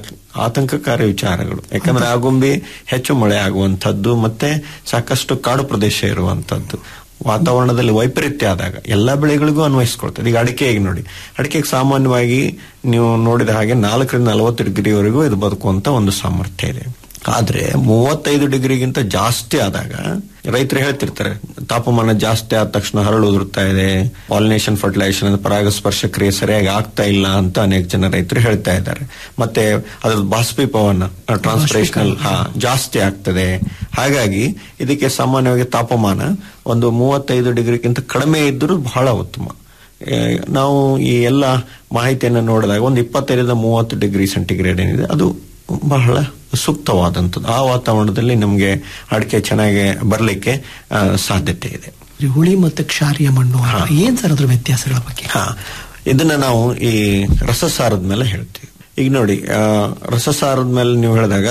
ಆತಂಕಕಾರಿ ವಿಚಾರಗಳು ಯಾಕಂದ್ರೆ ಆಗುಂಬೆ ಹೆಚ್ಚು ಮಳೆ ಆಗುವಂತದ್ದು ಮತ್ತೆ ಸಾಕಷ್ಟು ಕಾಡು ಪ್ರದೇಶ ಇರುವಂತದ್ದು ವಾತಾವರಣದಲ್ಲಿ ವೈಪರೀತ್ಯ ಆದಾಗ ಎಲ್ಲಾ ಬೆಳೆಗಳಿಗೂ ಅನ್ವಯಿಸ್ಕೊಳ್ತದೆ ಈಗ ಅಡಿಕೆಗೆ ನೋಡಿ ಅಡಿಕೆಗೆ ಸಾಮಾನ್ಯವಾಗಿ ನೀವು ನೋಡಿದ ಹಾಗೆ ನಾಲ್ಕರಿಂದ ನಲವತ್ತು ಡಿಗ್ರಿವರೆಗೂ ಇದು ಬದುಕುವಂತ ಒಂದು ಸಾಮರ್ಥ್ಯ ಇದೆ ಆದ್ರೆ ಮೂವತ್ತೈದು ಡಿಗ್ರಿಗಿಂತ ಜಾಸ್ತಿ ಆದಾಗ ರೈತರು ಹೇಳ್ತಿರ್ತಾರೆ ತಾಪಮಾನ ಜಾಸ್ತಿ ಆದ ತಕ್ಷಣ ಹರಳು ಉದುರ್ತಾ ಇದೆ ಪಾಲಿನೇಷನ್ ಫರ್ಟಿಲೈಸೇಷನ್ ಅಂದ್ರೆ ಪರಾಗಸ್ಪರ್ಶ ಕ್ರಿಯೆ ಸರಿಯಾಗಿ ಆಗ್ತಾ ಇಲ್ಲ ಅಂತ ಅನೇಕ ಜನ ರೈತರು ಹೇಳ್ತಾ ಇದ್ದಾರೆ ಮತ್ತೆ ಅದ್ರ ಬಾಷ್ಪೀಪವನ್ನ ಟ್ರಾನ್ಸ್ಪರೇಷನಲ್ ಹಾ ಜಾಸ್ತಿ ಆಗ್ತದೆ ಹಾಗಾಗಿ ಇದಕ್ಕೆ ಸಾಮಾನ್ಯವಾಗಿ ತಾಪಮಾನ ಒಂದು ಮೂವತ್ತೈದು ಡಿಗ್ರಿಗಿಂತ ಕಡಿಮೆ ಇದ್ದರೂ ಬಹಳ ಉತ್ತಮ ಏ, ನಾವು ಈ ಎಲ್ಲ ಮಾಹಿತಿಯನ್ನು ನೋಡಿದಾಗ ಒಂದು ಇಪ್ಪತ್ತೈದರಿಂದ ಮೂವತ್ತು ಡಿಗ್ರಿ ಸೆಂಟಿಗ್ರೇಡ್ ಏನಿದೆ ಅದು ಬಹಳ ಸೂಕ್ತವಾದಂಥದ್ದು ಆ ವಾತಾವರಣದಲ್ಲಿ ನಮಗೆ ಅಡಿಕೆ ಚೆನ್ನಾಗಿ ಬರಲಿಕ್ಕೆ ಸಾಧ್ಯತೆ ಇದೆ ಈ ಹುಳಿ ಮತ್ತೆ ಕ್ಷಾರಿಯ ಮಣ್ಣು ಅಂತ. ಏನ್ ಸರ್ ಅದ್ರ ವ್ಯತ್ಯಾಸಗಳ ಬಗ್ಗೆ ಹಾ ಇದನ್ನ ನಾವು ಈ ರಸಸಾರದ ಮೇಲೆ ಹೇಳ್ತೀವಿ ಈಗ ನೋಡಿ ಆ, ರಸಸಾರದ ಮೇಲೆ ನೀವು ಹೇಳಿದಾಗ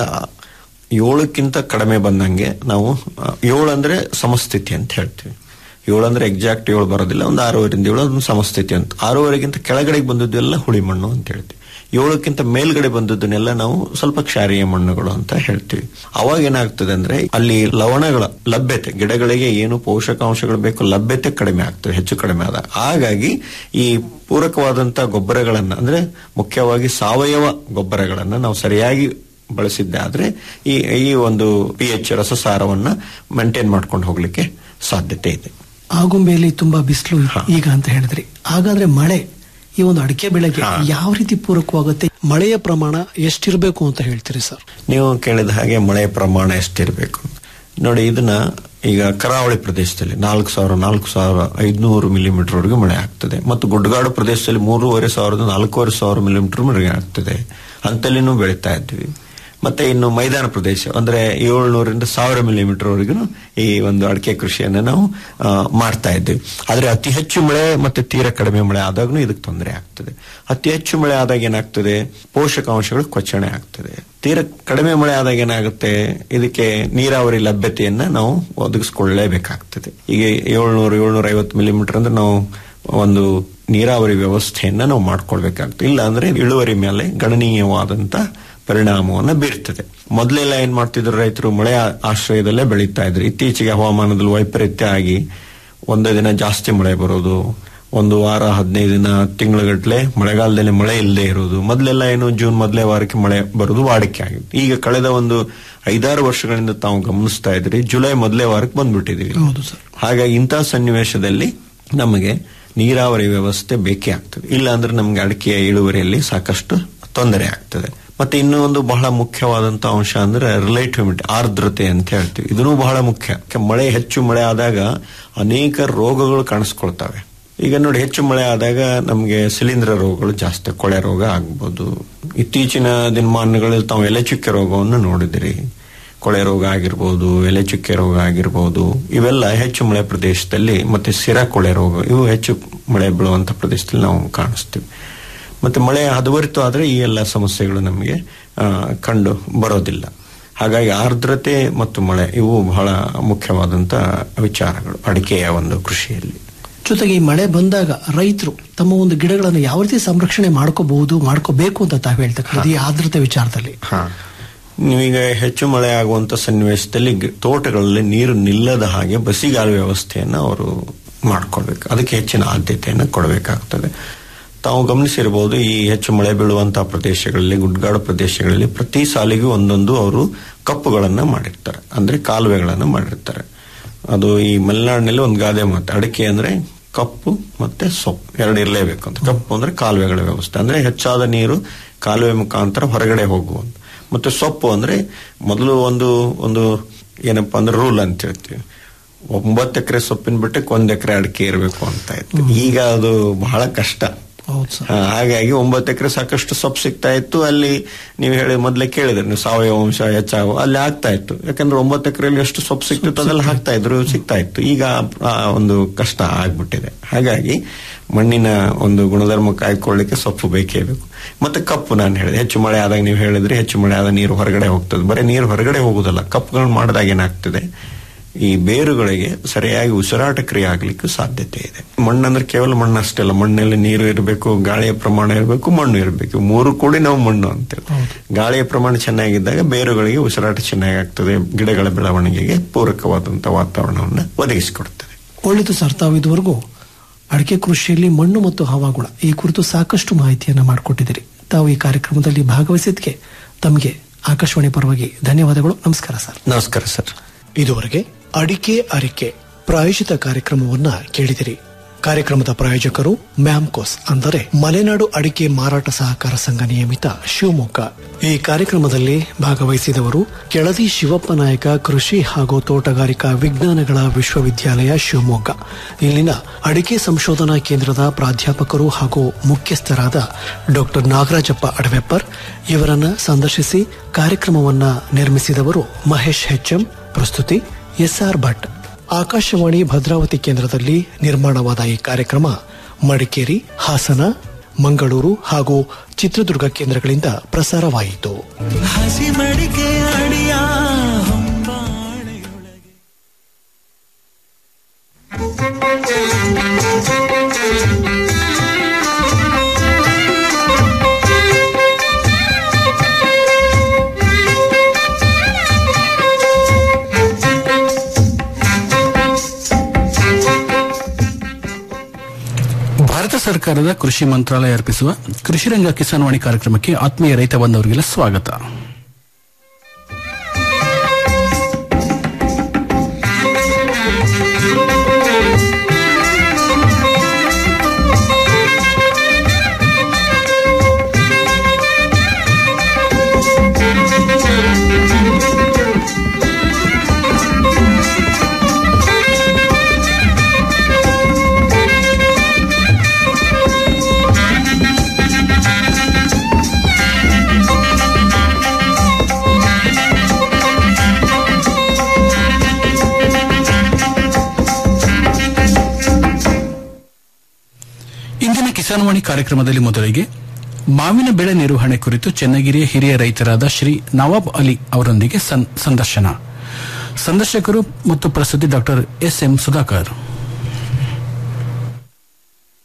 ಏಳಕ್ಕಿಂತ ಕಡಿಮೆ ಬಂದಂಗೆ ನಾವು ಆ, ಏಳು ಅಂದ್ರೆ ಸಮಸ್ಥಿತಿ ಅಂತ ಹೇಳ್ತೀವಿ ಏಳು ಅಂದ್ರೆ ಎಕ್ಸಾಕ್ಟ್ ಏಳು ಬರೋದಿಲ್ಲ ಒಂದು ಆರೂವರೆಯಿಂದ ಏಳು ಅದೊಂದು ಸಮಸ್ಥಿತಿ ಅಂತ ಆರೂವರೆಗಿಂತ ಕೆಳಗಡೆಗೆ ಬಂದದ್ದೆಲ್ಲ ಹುಳಿ ಮಣ್ಣು ಅಂತ ಹೇಳ್ತೀವಿ ಏಳಕ್ಕಿಂತ ಮೇಲ್ಗಡೆ ಬಂದದ್ದನ್ನೆಲ್ಲ ನಾವು ಸ್ವಲ್ಪ ಕ್ಷಾರೀಯ ಮಣ್ಣುಗಳು ಅಂತ ಹೇಳ್ತೀವಿ ಅವಾಗ ಏನಾಗ್ತದೆ ಅಂದ್ರೆ ಅಲ್ಲಿ ಲವಣಗಳ ಲಭ್ಯತೆ ಗಿಡಗಳಿಗೆ ಏನು ಪೋಷಕಾಂಶಗಳು ಬೇಕು ಲಭ್ಯತೆ ಕಡಿಮೆ ಆಗ್ತದೆ ಹೆಚ್ಚು ಕಡಿಮೆ ಆದ ಹಾಗಾಗಿ ಈ ಪೂರಕವಾದಂತ ಗೊಬ್ಬರಗಳನ್ನ ಅಂದ್ರೆ ಮುಖ್ಯವಾಗಿ ಸಾವಯವ ಗೊಬ್ಬರಗಳನ್ನ ನಾವು ಸರಿಯಾಗಿ ಬಳಸಿದ್ದಾದ್ರೆ ಈ ಈ ಒಂದು ಪಿ ಎಚ್ ರಸಸಾರವನ್ನ ಮೇಂಟೈನ್ ಮಾಡ್ಕೊಂಡು ಹೋಗ್ಲಿಕ್ಕೆ ಸಾಧ್ಯತೆ ಇದೆ ಆಗುಂಬೆಯಲ್ಲಿ ತುಂಬಾ ಬಿಸಿಲು ಈಗ ಅಂತ ಹೇಳಿದ್ರಿ ಹಾಗಾದ್ರೆ ಮಳೆ ಈ ಒಂದು ಅಡಿಕೆ ಬೆಳೆಗೆ ಹಾ. ಯಾವ ರೀತಿ ಪೂರಕವಾಗುತ್ತೆ ಮಳೆಯ ಪ್ರಮಾಣ ಎಷ್ಟಿರಬೇಕು ಅಂತ ಹೇಳ್ತೀರಿ ಸರ್ ನೀವು ಕೇಳಿದ ಹಾಗೆ ಮಳೆ ಪ್ರಮಾಣ ಎಷ್ಟಿರಬೇಕು ನೋಡಿ ಇದನ್ನ ಈಗ ಕರಾವಳಿ ಪ್ರದೇಶದಲ್ಲಿ ನಾಲ್ಕು ಸಾವಿರ ನಾಲ್ಕು ಸಾವಿರ ಐದುನೂರು ಮಿಲಿಮೀಟರ್ ವರೆಗೂ ಮಳೆ ಆಗ್ತದೆ ಮತ್ತು ಗುಡ್ಡಗಾಡು ಪ್ರದೇಶದಲ್ಲಿ ಮೂರುವರೆ ಸಾವಿರದ ನಾಲ್ಕೂವರೆ ಸಾವಿರ ಮಿಲಿಮೀಟರ್ ಮಳೆ ಆಗ್ತದೆ ಅಂತಲ್ಲಿನೂ ಬೆಳೀತಾ ಇದ್ವಿ ಮತ್ತೆ ಇನ್ನು ಮೈದಾನ ಪ್ರದೇಶ ಅಂದ್ರೆ ಏಳ್ನೂರಿಂದ ಸಾವಿರ ಮಿಲಿಮೀಟರ್ ವರೆಗೂ ಈ ಒಂದು ಅಡಿಕೆ ಕೃಷಿಯನ್ನ ನಾವು ಆ, ಮಾಡ್ತಾ ಇದ್ದೀವಿ ಆದ್ರೆ ಅತಿ ಹೆಚ್ಚು ಮಳೆ ಮತ್ತೆ ತೀರ ಕಡಿಮೆ ಮಳೆ ಆದಾಗೂ ಇದಕ್ಕೆ ತೊಂದರೆ ಆಗ್ತದೆ ಅತಿ ಹೆಚ್ಚು ಮಳೆ ಆದಾಗ ಏನಾಗ್ತದೆ ಪೋಷಕಾಂಶಗಳು ಕೊಚ್ಚಣೆ ಆಗ್ತದೆ ತೀರ ಕಡಿಮೆ ಮಳೆ ಆದಾಗ ಏನಾಗುತ್ತೆ ಇದಕ್ಕೆ ನೀರಾವರಿ ಲಭ್ಯತೆಯನ್ನ ನಾವು ಒದಗಿಸ್ಕೊಳ್ಳೇಬೇಕಾಗ್ತದೆ ಈಗ ಏಳ್ನೂರು ಏಳ್ನೂರ ಐವತ್ತು ಮಿಲಿಮೀಟರ್ ಅಂದ್ರೆ ನಾವು ಒಂದು ನೀರಾವರಿ ವ್ಯವಸ್ಥೆಯನ್ನ ನಾವು ಮಾಡ್ಕೊಳ್ಬೇಕಾಗ್ತದೆ ಇಲ್ಲ ಅಂದ್ರೆ ಇಳುವರಿ ಮೇಲೆ ಗಣನೀಯವಾದಂತ ಪರಿಣಾಮವನ್ನ ಬೀರ್ತದೆ ಮೊದಲೆಲ್ಲ ಏನ್ ಮಾಡ್ತಿದ್ರು ರೈತರು ಮಳೆ ಆ- ಆಶ್ರಯದಲ್ಲೇ ಬೆಳೀತಾ ಇದ್ರು ಇತ್ತೀಚೆಗೆ ಹವಾಮಾನದಲ್ಲಿ ವೈಪರೀತ್ಯ ಆಗಿ ಒಂದೇ ದಿನ ಜಾಸ್ತಿ ಮಳೆ ಬರೋದು ಒಂದು ವಾರ ಹದಿನೈದು ದಿನ ತಿಂಗಳಗಟ್ಲೆ ಮಳೆಗಾಲದಲ್ಲಿ ಮಳೆ ಇಲ್ಲದೆ ಇರೋದು ಮೊದಲೆಲ್ಲ ಏನು ಜೂನ್ ಮೊದಲೇ ವಾರಕ್ಕೆ ಮಳೆ ಬರೋದು ವಾಡಿಕೆ ಆಗಿತ್ತು ಈಗ ಕಳೆದ ಒಂದು ಐದಾರು ವರ್ಷಗಳಿಂದ ತಾವು ಗಮನಿಸ್ತಾ ಇದ್ರಿ ಜುಲೈ ಮೊದಲೇ ವಾರಕ್ಕೆ ಬಂದ್ಬಿಟ್ಟಿದೀವಿ ಹೌದು ಸರ್ ಹಾಗಾಗಿ ಇಂತಹ ಸನ್ನಿವೇಶದಲ್ಲಿ ನಮಗೆ ನೀರಾವರಿ ವ್ಯವಸ್ಥೆ ಬೇಕೇ ಆಗ್ತದೆ ಇಲ್ಲ ಅಂದ್ರೆ ನಮ್ಗೆ ಅಡಿಕೆಯ ಇಳುವರಿಯಲ್ಲಿ ಸಾಕಷ್ಟು ತೊಂದರೆ ಆಗ್ತದೆ ಮತ್ತೆ ಇನ್ನೂ ಒಂದು ಬಹಳ ಮುಖ್ಯವಾದಂತ ಅಂಶ ಅಂದ್ರೆ ರಿಲೇಟಿವಿಟಿ ಆರ್ದ್ರತೆ ಅಂತ ಹೇಳ್ತೀವಿ ಇದನ್ನು ಬಹಳ ಮುಖ್ಯ ಯಾಕೆ ಮಳೆ ಹೆಚ್ಚು ಮಳೆ ಆದಾಗ ಅನೇಕ ರೋಗಗಳು ಕಾಣಿಸ್ಕೊಳ್ತವೆ ಈಗ ನೋಡಿ ಹೆಚ್ಚು ಮಳೆ ಆದಾಗ ನಮಗೆ ಶಿಲೀಂಧ್ರ ರೋಗಗಳು ಜಾಸ್ತಿ ಕೊಳೆ ರೋಗ ಆಗ್ಬೋದು ಇತ್ತೀಚಿನ ದಿನಮಾನಗಳಲ್ಲಿ ತಾವು ಎಲೆ ಚುಕ್ಕೆ ರೋಗವನ್ನು ನೋಡಿದಿರಿ ಕೊಳೆ ರೋಗ ಆಗಿರ್ಬೋದು ಎಲೆ ಚುಕ್ಕೆ ರೋಗ ಆಗಿರ್ಬೋದು ಇವೆಲ್ಲ ಹೆಚ್ಚು ಮಳೆ ಪ್ರದೇಶದಲ್ಲಿ ಮತ್ತೆ ಸಿರ ಕೊಳೆ ರೋಗ ಇವು ಹೆಚ್ಚು ಮಳೆ ಬೀಳುವಂತ ಪ್ರದೇಶದಲ್ಲಿ ನಾವು ಕಾಣಿಸ್ತೀವಿ ಮತ್ತೆ ಮಳೆ ಹದವರಿತು ಆದ್ರೆ ಈ ಎಲ್ಲ ಸಮಸ್ಯೆಗಳು ನಮಗೆ ಆ, ಕಂಡು ಬರೋದಿಲ್ಲ ಹಾಗಾಗಿ ಆರ್ದ್ರತೆ ಮತ್ತು ಮಳೆ ಇವು ಬಹಳ ಮುಖ್ಯವಾದಂತ ವಿಚಾರಗಳು ಅಡಿಕೆಯ ಒಂದು ಕೃಷಿಯಲ್ಲಿ ಜೊತೆಗೆ ಈ ಮಳೆ ಬಂದಾಗ ರೈತರು ತಮ್ಮ ಒಂದು ಗಿಡಗಳನ್ನು ಯಾವ ರೀತಿ ಸಂರಕ್ಷಣೆ ಮಾಡ್ಕೋಬಹುದು ಮಾಡ್ಕೋಬೇಕು ಅಂತ ತಾವು ಹೇಳ್ತಕ್ಕಂಥದ್ದು ಈ ಆರ್ದ್ರತೆ ವಿಚಾರದಲ್ಲಿ ಹಾ ನೀವೀಗ ಹೆಚ್ಚು ಮಳೆ ಆಗುವಂತ ಸನ್ನಿವೇಶದಲ್ಲಿ ಗಿ- ತೋಟಗಳಲ್ಲಿ ನೀರು ನಿಲ್ಲದ ಹಾಗೆ ಬಸಿಗಾಲ ವ್ಯವಸ್ಥೆಯನ್ನು ಅವರು ಮಾಡ್ಕೊಳ್ಬೇಕು ಅದಕ್ಕೆ ಹೆಚ್ಚಿನ ಆದ್ಯತೆಯನ್ನು ಕೊಡಬೇಕಾಗ್ತದೆ ತಾವು ಗಮನಿಸಿರಬಹುದು ಈ ಹೆಚ್ಚು ಮಳೆ ಬೀಳುವಂತಹ ಪ್ರದೇಶಗಳಲ್ಲಿ ಗುಡ್ಗಾಡು ಪ್ರದೇಶಗಳಲ್ಲಿ ಪ್ರತಿ ಸಾಲಿಗೂ ಒಂದೊಂದು ಅವರು ಕಪ್ಪುಗಳನ್ನ ಮಾಡಿರ್ತಾರೆ ಅಂದ್ರೆ ಕಾಲುವೆಗಳನ್ನ ಮಾಡಿರ್ತಾರೆ ಅದು ಈ ಮಲೆನಾಡಿನಲ್ಲಿ ಒಂದು ಗಾದೆ ಮಾತು ಅಡಿಕೆ ಅಂದ್ರೆ ಕಪ್ಪು ಮತ್ತೆ ಸೊಪ್ಪು ಎರಡು ಇರಲೇಬೇಕು ಅಂತ ಕಪ್ಪು ಅಂದ್ರೆ ಕಾಲುವೆಗಳ ವ್ಯವಸ್ಥೆ ಅಂದ್ರೆ ಹೆಚ್ಚಾದ ನೀರು ಕಾಲುವೆ ಮುಖಾಂತರ ಹೊರಗಡೆ ಹೋಗುವಂತ ಮತ್ತೆ ಸೊಪ್ಪು ಅಂದ್ರೆ ಮೊದಲು ಒಂದು ಒಂದು ಏನಪ್ಪಾ ಅಂದ್ರೆ ರೂಲ್ ಅಂತ ಹೇಳ್ತೀವಿ ಒಂಬತ್ತು ಎಕರೆ ಸೊಪ್ಪಿನ ಬಿಟ್ಟಕ್ಕೆ ಒಂದ್ ಎಕರೆ ಅಡಿಕೆ ಇರಬೇಕು ಅಂತ ಇತ್ತು ಈಗ ಅದು ಬಹಳ ಕಷ್ಟ ಹೌದು ಸರ್ ಆ, ಹಾಗಾಗಿ ಒಂಬತ್ತು ಎಕರೆ ಸಾಕಷ್ಟು ಸೊಪ್ಪು ಸಿಗ್ತಾ ಇತ್ತು ಅಲ್ಲಿ ನೀವು ಹೇಳಿ ಮೊದಲೇ ಕೇಳಿದ್ರಿ ನೀವು ಸಾವಯವ ಅಂಶ ಹೆಚ್ಚಾಗು ಅಲ್ಲಿ ಆಗ್ತಾ ಇತ್ತು ಯಾಕಂದ್ರೆ ಒಂಬತ್ತು ಎಕರೆಯಲ್ಲಿ ಎಷ್ಟು ಸೊಪ್ಪು ಸಿಕ್ತಿತ್ತು ಅದೆಲ್ಲ ಹಾಕ್ತಾ ಇದ್ರು ಸಿಗ್ತಾ ಇತ್ತು ಈಗ ಆ ಒಂದು ಕಷ್ಟ ಆಗ್ಬಿಟ್ಟಿದೆ ಹಾಗಾಗಿ ಮಣ್ಣಿನ ಒಂದು ಗುಣಧರ್ಮ ಕಾಯ್ಕೊಳ್ಳಿಕ್ಕೆ ಸೊಪ್ಪು ಬೇಕೇ ಬೇಕು ಮತ್ತೆ ಕಪ್ಪು ನಾನು ಹೇಳಿದೆ ಹೆಚ್ಚು ಮಳೆ ಆದಾಗ ನೀವು ಹೇಳಿದ್ರೆ ಹೆಚ್ಚು ಮಳೆ ಆದ ನೀರು ಹೊರಗಡೆ ಹೋಗ್ತದೆ ಬರೀ ನೀರು ಹೊರಗಡೆ ಹೋಗುದಲ್ಲ ಕಪ್ಪುಗಳನ್ನ ಮಾಡಿದಾಗ ಏನಾಗ್ತದೆ ಈ ಬೇರುಗಳಿಗೆ ಸರಿಯಾಗಿ ಉಸಿರಾಟ ಕ್ರಿಯೆ ಆಗ್ಲಿಕ್ಕೆ ಸಾಧ್ಯತೆ ಇದೆ ಮಣ್ಣಂದ್ರೆ ಕೇವಲ ಮಣ್ಣು ಅಷ್ಟೇ ಅಲ್ಲ ಮಣ್ಣಲ್ಲಿ ನೀರು ಇರಬೇಕು ಗಾಳಿಯ ಪ್ರಮಾಣ ಇರಬೇಕು ಮಣ್ಣು ಇರಬೇಕು ಮೂರು ಕೂಡಿ ನಾವು ಮಣ್ಣು ಅಂತೇವೆ ಗಾಳಿಯ ಪ್ರಮಾಣ ಚೆನ್ನಾಗಿದ್ದಾಗ ಬೇರುಗಳಿಗೆ ಉಸಿರಾಟ ಚೆನ್ನಾಗಿ ಆಗ್ತದೆ ಗಿಡಗಳ ಬೆಳವಣಿಗೆಗೆ ಪೂರಕವಾದಂತಹ ವಾತಾವರಣವನ್ನು ಒದಗಿಸಿಕೊಡ್ತದೆ ಒಳ್ಳೆಯದು ಸರ್ ತಾವು ಇದುವರೆಗೂ ಅಡಿಕೆ ಕೃಷಿಯಲ್ಲಿ ಮಣ್ಣು ಮತ್ತು ಹವಾಗುಣ ಈ ಕುರಿತು ಸಾಕಷ್ಟು ಮಾಹಿತಿಯನ್ನ ಮಾಡಿಕೊಟ್ಟಿದ್ದೀರಿ ತಾವು ಈ ಕಾರ್ಯಕ್ರಮದಲ್ಲಿ ಭಾಗವಹಿಸಿದ್ದಕ್ಕೆ ತಮಗೆ ಆಕಾಶವಾಣಿ ಪರವಾಗಿ ಧನ್ಯವಾದಗಳು ನಮಸ್ಕಾರ ಸರ್ ನಮಸ್ಕಾರ ಸರ್ ಇದುವರೆಗೆ ಅಡಿಕೆ ಅರಿಕೆ ಪ್ರಾಯೋಜಿತ ಕಾರ್ಯಕ್ರಮವನ್ನ ಕೇಳಿದಿರಿ ಕಾರ್ಯಕ್ರಮದ ಪ್ರಾಯೋಜಕರು ಮ್ಯಾಮ್ಕೋಸ್ ಅಂದರೆ ಮಲೆನಾಡು ಅಡಿಕೆ ಮಾರಾಟ ಸಹಕಾರ ಸಂಘ ನಿಯಮಿತ ಶಿವಮೊಗ್ಗ ಈ ಕಾರ್ಯಕ್ರಮದಲ್ಲಿ ಭಾಗವಹಿಸಿದವರು ಕೆಳದಿ ಶಿವಪ್ಪ ನಾಯಕ ಕೃಷಿ ಹಾಗೂ ತೋಟಗಾರಿಕಾ ವಿಜ್ಞಾನಗಳ ವಿಶ್ವವಿದ್ಯಾಲಯ ಶಿವಮೊಗ್ಗ ಇಲ್ಲಿನ ಅಡಿಕೆ ಸಂಶೋಧನಾ ಕೇಂದ್ರದ ಪ್ರಾಧ್ಯಾಪಕರು ಹಾಗೂ ಮುಖ್ಯಸ್ಥರಾದ ಡಾಕ್ಟರ್ ನಾಗರಾಜಪ್ಪ ಅಡವೆಪ್ಪರ್ ಇವರನ್ನ ಸಂದರ್ಶಿಸಿ ಕಾರ್ಯಕ್ರಮವನ್ನ ನಿರ್ಮಿಸಿದವರು ಮಹೇಶ್ ಹೆಚ್ಎಂ ಪ್ರಸ್ತುತಿ ಎಸ್ಆರ್ ಭಟ್ ಆಕಾಶವಾಣಿ ಭದ್ರಾವತಿ ಕೇಂದ್ರದಲ್ಲಿ ನಿರ್ಮಾಣವಾದ ಈ ಕಾರ್ಯಕ್ರಮ ಮಡಿಕೇರಿ ಹಾಸನ ಮಂಗಳೂರು ಹಾಗೂ ಚಿತ್ರದುರ್ಗ ಕೇಂದ್ರಗಳಿಂದ ಪ್ರಸಾರವಾಯಿತು ಹಸಿ ಮಡಿಕೆ ಅಡಿಯ ಹೊಂಬಾಳೆಯೊಳಗೆ ಭಾರತ ಸರ್ಕಾರದ ಕೃಷಿ ಮಂತ್ರಾಲಯ ಅರ್ಪಿಸುವ ಕೃಷಿ ರಂಗ ಕಿಸಾನ್ ವಾಣಿ ಕಾರ್ಯಕ್ರಮಕ್ಕೆ ಆತ್ಮೀಯ ರೈತ ಬಂದವರಿಗೆಲ್ಲ ಸ್ವಾಗತ ಇಂದಿನ ಕಿಸಾನ್ ವಾಣಿ ಕಾರ್ಯಕ್ರಮದಲ್ಲಿ ಮೊದಲಿಗೆ ಮಾವಿನ ಬೆಳೆ ನಿರ್ವಹಣೆ ಕುರಿತು ಚೆನ್ನಗಿರಿಯ ಹಿರಿಯ ರೈತರಾದ ಶ್ರೀ ನವಾಬ್ ಅಲಿ ಅವರೊಂದಿಗೆ ಸಂ- ಸಂದರ್ಶನ ಸಂದರ್ಶಕರು ಮತ್ತು ಪ್ರಸ್ತುತಿ ಡಾಕ್ಟರ್ ಎಸ್ ಎಂ ಸುಧಾಕರ್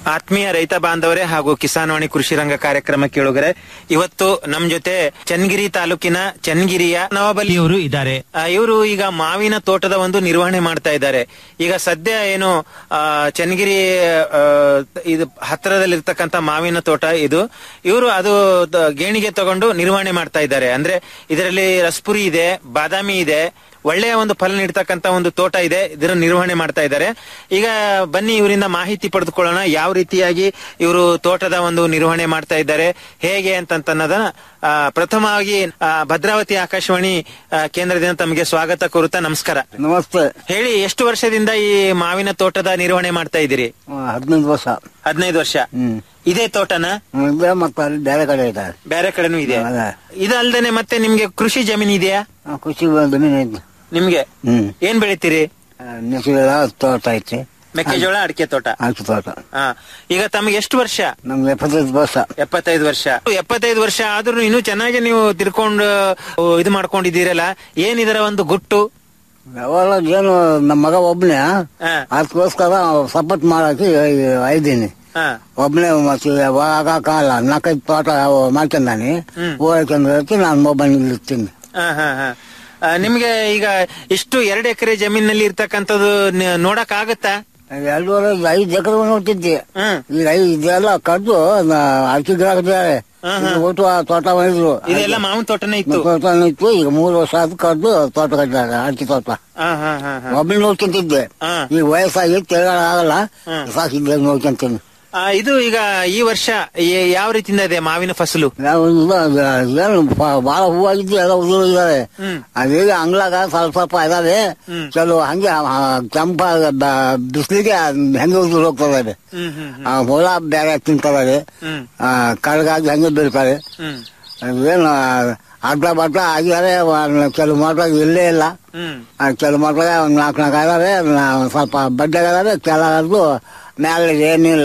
ಆತ್ಮೀಯ ರೈತ ಬಾಂಧವರೇ ಹಾಗೂ ಕಿಸಾನ್ವಾಣಿ ಕೃಷಿ ರಂಗ ಕಾರ್ಯಕ್ರಮ ಕೇಳುಗರೆ ಇವತ್ತು ನಮ್ ಜೊತೆ ಚನ್ನಗಿರಿ ತಾಲೂಕಿನ ಚನ್ನಗಿರಿಯ ನವಾಬಲಿ ಅವರು ಇದ್ದಾರೆ ಇವರು ಈಗ ಮಾವಿನ ತೋಟದ ಒಂದು ನಿರ್ವಹಣೆ ಮಾಡ್ತಾ ಇದ್ದಾರೆ ಈಗ ಸದ್ಯ ಏನು ಆ, ಚನ್ನಗಿರಿ ಆ, ಇದು ಹತ್ತಿರದಲ್ಲಿರ್ತಕ್ಕಂಥ ಮಾವಿನ ತೋಟ ಇದು ಇವರು ಅದು ದ- ಗೇಣಿಗೆ ತಗೊಂಡು ನಿರ್ವಹಣೆ ಮಾಡ್ತಾ ಇದ್ದಾರೆ ಅಂದ್ರೆ ಇದರಲ್ಲಿ ರಸ್ಪುರಿ ಇದೆ ಬಾದಾಮಿ ಇದೆ ಒಳ್ಳೆಯ ಒಂದು ಫಲ ನೀಡ್ತಕ್ಕಂತ ಒಂದು ತೋಟ ಇದೆ ಇದರ ನಿರ್ವಹಣೆ ಮಾಡ್ತಾ ಇದ್ದಾರೆ ಈಗ ಬನ್ನಿ ಇವರಿಂದ ಮಾಹಿತಿ ಪಡೆದುಕೊಳ್ಳೋಣ ಯಾವ ರೀತಿಯಾಗಿ ಇವರು ತೋಟದ ಒಂದು ನಿರ್ವಹಣೆ ಮಾಡ್ತಾ ಇದ್ದಾರೆ ಹೇಗೆ ಅಂತನ್ನೋದನ್ನ ಆ, ಪ್ರಥಮವಾಗಿ ಆ, ಭದ್ರಾವತಿ ಆಕಾಶವಾಣಿ ಆ, ಕೇಂದ್ರದಿಂದ ತಮಗೆ ಸ್ವಾಗತ ಕೋರುತ್ತಾ ನಮಸ್ಕಾರ ನಮಸ್ತೆ ಹೇಳಿ ಎಷ್ಟು ವರ್ಷದಿಂದ ಈ ಮಾವಿನ ತೋಟದ ನಿರ್ವಹಣೆ ಮಾಡ್ತಾ ಇದ್ದೀರಿ ಹದಿನೈದು ವರ್ಷ ಹದಿನೈದು ವರ್ಷ ಹ್ಮ್ ಇದೇ ತೋಟನ ಇದೆ ಮತ್ತೆ ಅಲ್ಲಿ ಬೇರೆ ಕಡೆ ಇದ್ದಾರೆ ಬೇರೆ ಕಡೆನೂ ಇದೆ ಅದೇ. ಇದಲ್ದೇನೆ ಮತ್ತೆ ನಿಮ್ಗೆ ಕೃಷಿ ಜಮೀನ್ ಇದೆಯಾ ಆ, ಕೃಷಿ ಜಮೀನು ಐತೆ ನಿಮ್ಗೆ ಹ್ಮ್ ಏನ್ ಬೆಳಿತೀರಿ ನೆಸಿಗೆಲ್ಲ ತೋಟ ಐತೆ ಮೆಕ್ಕೆಜೋಳ ಅಡಿಕೆ ತೋಟ ಆಯ್ತು ತೋಟ ಹಾ ಈಗ ತಮಗೆ ಎಷ್ಟು ವರ್ಷ ನಮ್ಗೆ ಎಪ್ಪತ್ತೈದು ವರ್ಷ ಎಪ್ಪತ್ತೈದು ವರ್ಷ ಎಪ್ಪತ್ತೈದು ವರ್ಷ ಆದ್ರೂ ಇನ್ನೂ ಚೆನ್ನಾಗಿ ನೀವು ತಿರ್ಕೊಂಡು ಓ, ಇದು ಮಾಡ್ಕೊಂಡಿದ್ದೀರಲ್ಲ ಏನಿದರ ಒಂದು ಗುಟ್ಟು ಯಾವಾಗ ಏನು ನಮ್ಮ ಮಗ ಒಬ್ನೇ ಹಾ. ಅದಕ್ಕೋಸ್ಕರ ಸಪೋರ್ಟ್ ಮಾಡಕ್ಕೆ ಐದೀನಿ ಹಾ ಒಬ್ನೇ ಮತ್ತೆ ಆಗಲ್ಲ ನಾಲ್ಕೈದು ತೋಟ ಮಾಡ್ಕೊಂಡಾನಿ ಹ್ಮ್. ಹೋಗ್ಕೊಂಡ್ರೆ ನಾನು ಮೊಬೈಲ್ ಇರ್ತೀನಿ ಹಾ ಹಾ ಹಾ ಆ, ನಿಮ್ಗೆ ಈಗ ಇಷ್ಟು ಎರಡು ಎಕರೆ ಜಮೀನಲ್ಲಿ ಇರ್ತಕ್ಕಂಥದ್ದು ನ- ನೋಡಕ್ ಆಗತ್ತಾ ಎರಡೂವರೆ ಐದು ಎಕರೆ ನೋಡ್ತಿದ್ದೆ ಹ್ಮ್ ಈಗ ಐದು ಇದೆಲ್ಲ ಕಡ್ದು ಅಕ್ಕಿ ಗಿಡ ಹಾಕಿದ್ದಾರೆ ಹಾ, ಹಾ. ಇದು ಒಟ್ಟು ಆ ತೋಟ ಮಾಡಿದ್ರು ಇದೆಲ್ಲ ಮಾವಿನ ತೋಟನೇ ಇತ್ತು ತೋಟ ಇತ್ತು ಈಗ ಮೂರು ವರ್ಷ ಆದ್ ಕಡ್ದು ತೋಟ ಕಟ್ಟಿದ್ದಾರೆ ಅಡಿಕೆ ತೋಟ ಹಾ ಹಾ ಹಾ ಹಾ ಒಬ್ಬಳು ನೋಡ್ಕೊಂತಿದ್ದೆ ಹಾ. ಈಗ ವಯಸ್ಸಾಗಿ ತಿರುಗಾಡ ಆಗಲ್ಲ ಹ್ಮ್. ಸಾಕಿದ್ದೆ ನೋಡ್ಕೊಂತೀನಿ ಆ, ಇದು ಈಗ ಈ ವರ್ಷ ಯ- ಯಾವ ರೀತಿಯಿಂದ ಇದೆ ಮಾವಿನ ಫಸಲು ನಾವು ಇದು ಏನು ಬ- ಬಹಳ ಹೂವಾಗಿದ್ದು ಎಲ್ಲ ಉದುರು ಇದಾವೆ ಹ್ಮ್. ಅದೀಗ ಅಂಗ್ಲಾಗ ಸ್ವಲ್ಪ ಸ್ವಲ್ಪ ಇದಾವೆ ಹ್ಮ್. ಕೆಲವು ಹಂಗೆ ಆ, ಕೆಂಪ ಬ- ಬಿಸಿಲಿಗೆ ಹೆಂಗೆ ಉದುರು ಹೋಗ್ತದೆ ಹ್ಮ್ ಹ್ಮ್ ಹ್ಮ್ ಆ ಹೊಲ ಬೇರೆ ತಿಂತಾರೆ ಹ್ಮ್ ಕಡ್ಗಾಗಿ ಹಂಗೆ ಬೀಳ್ತಾರೆ ಹ್ಮ್ ಏನು ಅಡ್ಡ ಬಡ್ಡ ಆಗಿದ್ದಾರೆ ಕೆಲವು ಮಾತ್ರ ಇಲ್ಲೇ ಇಲ್ಲ ಹ್ಮ್ ಆ, ಕೆಲವು ಮಕ್ಕಳಿಗೆ ಒಂದು ನಾಲ್ಕು ನಾಲ್ಕು ಆಗಿದಾವೆ ನಾ- ಸ್ವಲ್ಪ ಬಡ್ಡೆಗಾದ್ರೆ ಕೆಲವು ಮೇಲೆ ಏನಿಲ್ಲ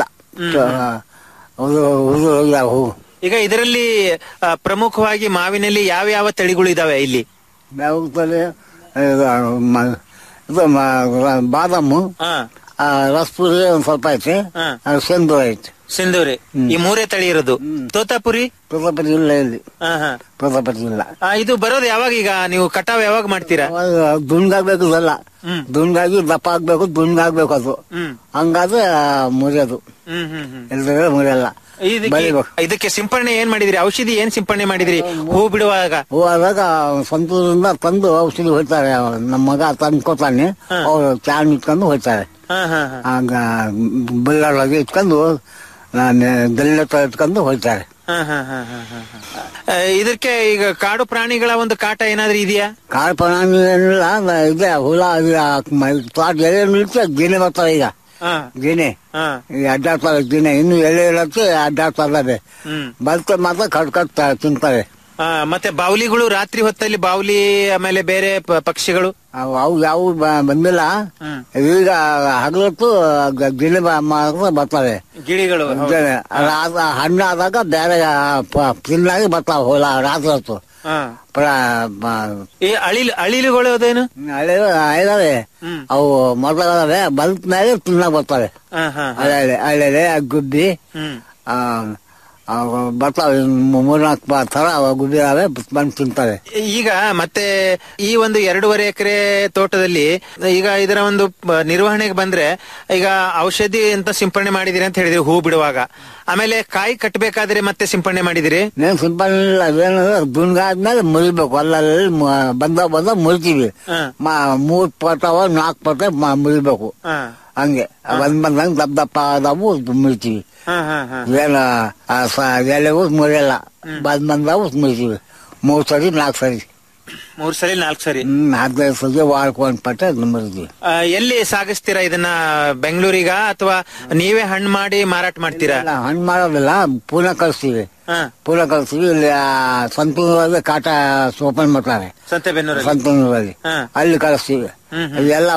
ಉದುರು ಉದುರು ಹೋಗಿದಾವೆ ಹೂ ಈಗ ಇದರಲ್ಲಿ ಆ, ಪ್ರಮುಖವಾಗಿ ಮಾವಿನಲ್ಲಿ ಯಾವ ಯಾವ ತಳಿಗಳು ಇದಾವೆ ಇಲ್ಲಿ ಯಾವಾಗ್ತದೆ ಇದು ಮ- ಇದು ಮ- ಬಾದಾಮು ಹಾ ಆ, ರಸಪುರಿ ಒಂದು ಸ್ವಲ್ಪ ಐತೆ ಹಾ. ಆ, ಸಿಂಧೂರ ಐತೆ ಸಿಂಧೂರಿ ಈ ಮೂರೇ ತಳಿ ಇರೋದು ತೋತಾಪುರಿ ಪ್ರತಾಪತಿ ಇಲ್ಲ ಇಲ್ಲಿ ಹಾ ಹಾ ಪ್ರತಾಪತಿ ಇಲ್ಲ ಆ, ಇದು ಬರೋದು ಯಾವಾಗ ಈಗ ನೀವು ಕಟಾವ್ ಯಾವಾಗ ಮಾಡ್ತೀರಾ ಅವಾಗ ದುಂಡಾಗ್ಬೇಕು ಇದೆಲ್ಲ ಹ್ಮ್. ದುಂಡಾಗಿ ದಪ್ಪ ಆಗ್ಬೇಕು ದುಂಡಾಗ್ಬೇಕು ಅದು ಹ್ಮ್ ಹಂಗಾದ್ರೆ ಆ, ಮುರಿಯೋದು ಹ್ಮ್ ಹ್ಮ್ ಹ್ಮ್ ಇಲ್ದ್ರೆ ಮುರಿಯಲ್ಲ ಇದಕ್ಕೆ ಬೆಳಿಬೇಕು ಇದಕ್ಕೆ ಸಿಂಪರಣೆ ಏನ್ ಮಾಡಿದ್ರಿ ಔಷಧಿ ಏನ್ ಸಿಂಪರಣೆ ಮಾಡಿದ್ರಿ ಹೂ ಬಿಡುವಾಗ ಹೋದಾಗ ಸ್ವಂತದಿಂದ ತಂದು ಔಷಧಿ ಹೋಗ್ತಾರೆ ನಮ್ಮ ಮಗ ತಂದು ಕೊಡ್ತಾನೆ ಹಾ. ಅವ್ರು ಚಾನ್ ಇಟ್ಕೊಂಡು ಹೋಗ್ತಾರೆ ಹಾ ಹಾ ಹಾ ಆಗ ಬಳ್ಳಾಳಾಗಿ ಇಟ್ಕೊಂಡು ನಾನು ದಲ್ಲ ಇಟ್ಕೊಂಡು ಹೋಗ್ತಾರೆ ಹಾ, ಹಾ, ಹಾ, ಹಾ, ಹಾ, ಹಾ. ಆ, ಇದಕ್ಕೆ ಈಗ ಕಾಡು ಪ್ರಾಣಿಗಳ ಒಂದು ಕಾಟ ಏನಾದ್ರೂ ಇದೆಯಾ ಕಾಳು ಪ್ರಾಣಿ ಏನಿಲ್ಲ ನ- ಇದೆ ಹುಳ ಇದು ಆ ಮ- ತೋಟ ಎಲೆ ನಿಲ್ತೆ ಗಿಣಿ ಬರ್ತಾರೆ ಈಗ ಹಾ ಗಿಣಿ ಹಾ ಈಗ ಅಡ್ಡಾಡ್ತಾರೆ ಗಿಣಿ ಇನ್ನು ಎಲೆ ಇರತ್ತೆ ಅಡ್ಡಾಡ್ತಾರೆ ಹ್ಮ್ ಬಲ್ತೆ ಮಾತ್ರ ಕಟ್ ಕಟ್ ತಿಂತಾರೆ ಆ, ಮತ್ತೆ ಬಾವುಲಿಗಳು ರಾತ್ರಿ ಹೊತ್ತಲ್ಲಿ ಬಾವುಲಿ ಆಮೇಲೆ ಬೇರೆ ಪ- ಪಕ್ಷಿಗಳು ಅವು ಅವು ಯಾವ ಬಂದಿಲ್ಲ ಹ್ಮ್. ಈಗ ಹಗಲತ್ತು ಗ- ಗಿಣಿ ಬ- ಮಾತ್ರ ಬರ್ತಾರೆ ಗಿಳಿಗಳು ಹೌದು. ಇದ್ದೇನೆ. ರಾತ ಹಣ್ಣಾದಾಗ ಬೇರೆ ಪ- ತಿನ್ನಾಗಿ ಬರ್ತಾವ ಹೊಲ ರಾತ್ರಿ ಹೊತ್ತು ಹಾ. ಪ್ರ- ಬ- ಈ ಅಳಿಲ್ ಅಳಿಲುಗಳು ಅದೇನು ಹಳೆ ಇದಾವೆ ಹ್ಮ್. ಅವು ಮೊದಲಾಗವೆ ಬಲ್ತ್ ಮೇಲೆ ತಿನ್ನಾಗ ಬರ್ತಾರೆ ಹಾ, ಹಾ, ಹಾ. ಹಳೆ ಹಳೆ ಗುಬ್ಬಿ ಹ್ಮ್ ಆ, ಅವು ಬರ್ತಾವೆ ಮೂರ್ನಾಲ್ಕು ಬ- ತರ ಅವು ಗುಬ್ಬಿ ಅವೆ ಬಂದು ತಿಂತಾರೆ ಈಗ ಮತ್ತೆ ಈ ಒಂದು ಎರಡೂವರೆ ಎಕರೆ ತೋಟದಲ್ಲಿ ಈಗ ಇದರ ಒಂದು ಪ- ನಿರ್ವಹಣೆಗೆ ಬಂದ್ರೆ ಈಗ ಔಷಧಿ ಅಂತ ಸಿಂಪರಣೆ ಮಾಡಿದಿರಿ ಅಂತ ಹೇಳಿದ್ರಿ ಹೂ ಬಿಡುವಾಗ ಆಮೇಲೆ ಕಾಯಿ ಕಟ್ಟಬೇಕಾದ್ರೆ ಮತ್ತೆ ಸಿಂಪರಣೆ ಮಾಡಿದಿರಿ ನೇನ್ ಸಿಂಪಲ್ ಇಲ್ಲ ಅದೇನಂದ್ರೆ ದುನ್ಗಾದ್ಮೇಲೆ ಮುರಿಬೇಕು ಅಲ್ಲಲ್ಲಿ ಮ- ಬಂದ ಬಂದ ಮುರಿತೀವಿ ಹಾ. ಮ- ಮೂರ್ ಪಟಾವ ನಾಲ್ಕು ಪಟ ಮ- ಮುರಿಬೇಕು ಹಾ ಹಂಗೆ ಬಂದ್ ಬಂದಂಗ ದಪ್ಪ ದಪ್ಪ ಆದವು ಮುರಿತೀವಿ ಹಾ ಹಾ ಹಾ ಏನು ಆ ಸ- ಎಲೆಗೂ ಮುರಿಯಲ್ಲ ಬಂದ್ ಬಂದವು ಮುರಿತೀವಿ ಮೂರ್ ಸರಿ ನಾಲ್ಕು ಸರಿ ಮೂರ್ ಸರಿ ನಾಲ್ಕು ಸರಿ ಹ್ಮ್ ಹದಿನೈದು ಸರಿ ವಾರಕ್ಕೆ ಒಂದ್ ಪಟ್ಟ ಮುರಿತೀವಿ ಆ, ಎಲ್ಲಿ ಸಾಗಿಸ್ತೀರಾ ಇದನ್ನ ಬೆಂಗಳೂರಿಗ ಅಥವಾ ನೀವೇ ಹಣ್ಣು ಮಾಡಿ ಮಾರಾಟ ಮಾಡ್ತೀರಾ ಇಲ್ಲ, ಹಣ್ಣು ಮಾಡೋದಿಲ್ಲ ಪೂನ ಕಳಿಸ್ತೀವಿ ಹಾ ಪೂನ ಕಳಿಸ್ತೀವಿ ಇಲ್ಲಿ ಸಂತೂರಲ್ಲಿ ಕಾಟ ಓಪನ್ ಮಾಡ್ತಾರೆ ಸಂತೆಬೆನ್ನೂರಲ್ಲಿ ಸಂತೂರಲ್ಲಿ ಹಾ. ಅಲ್ಲಿ ಕಳಿಸ್ತೀವಿ ಹ್ಮ್, ಎಲ್ಲ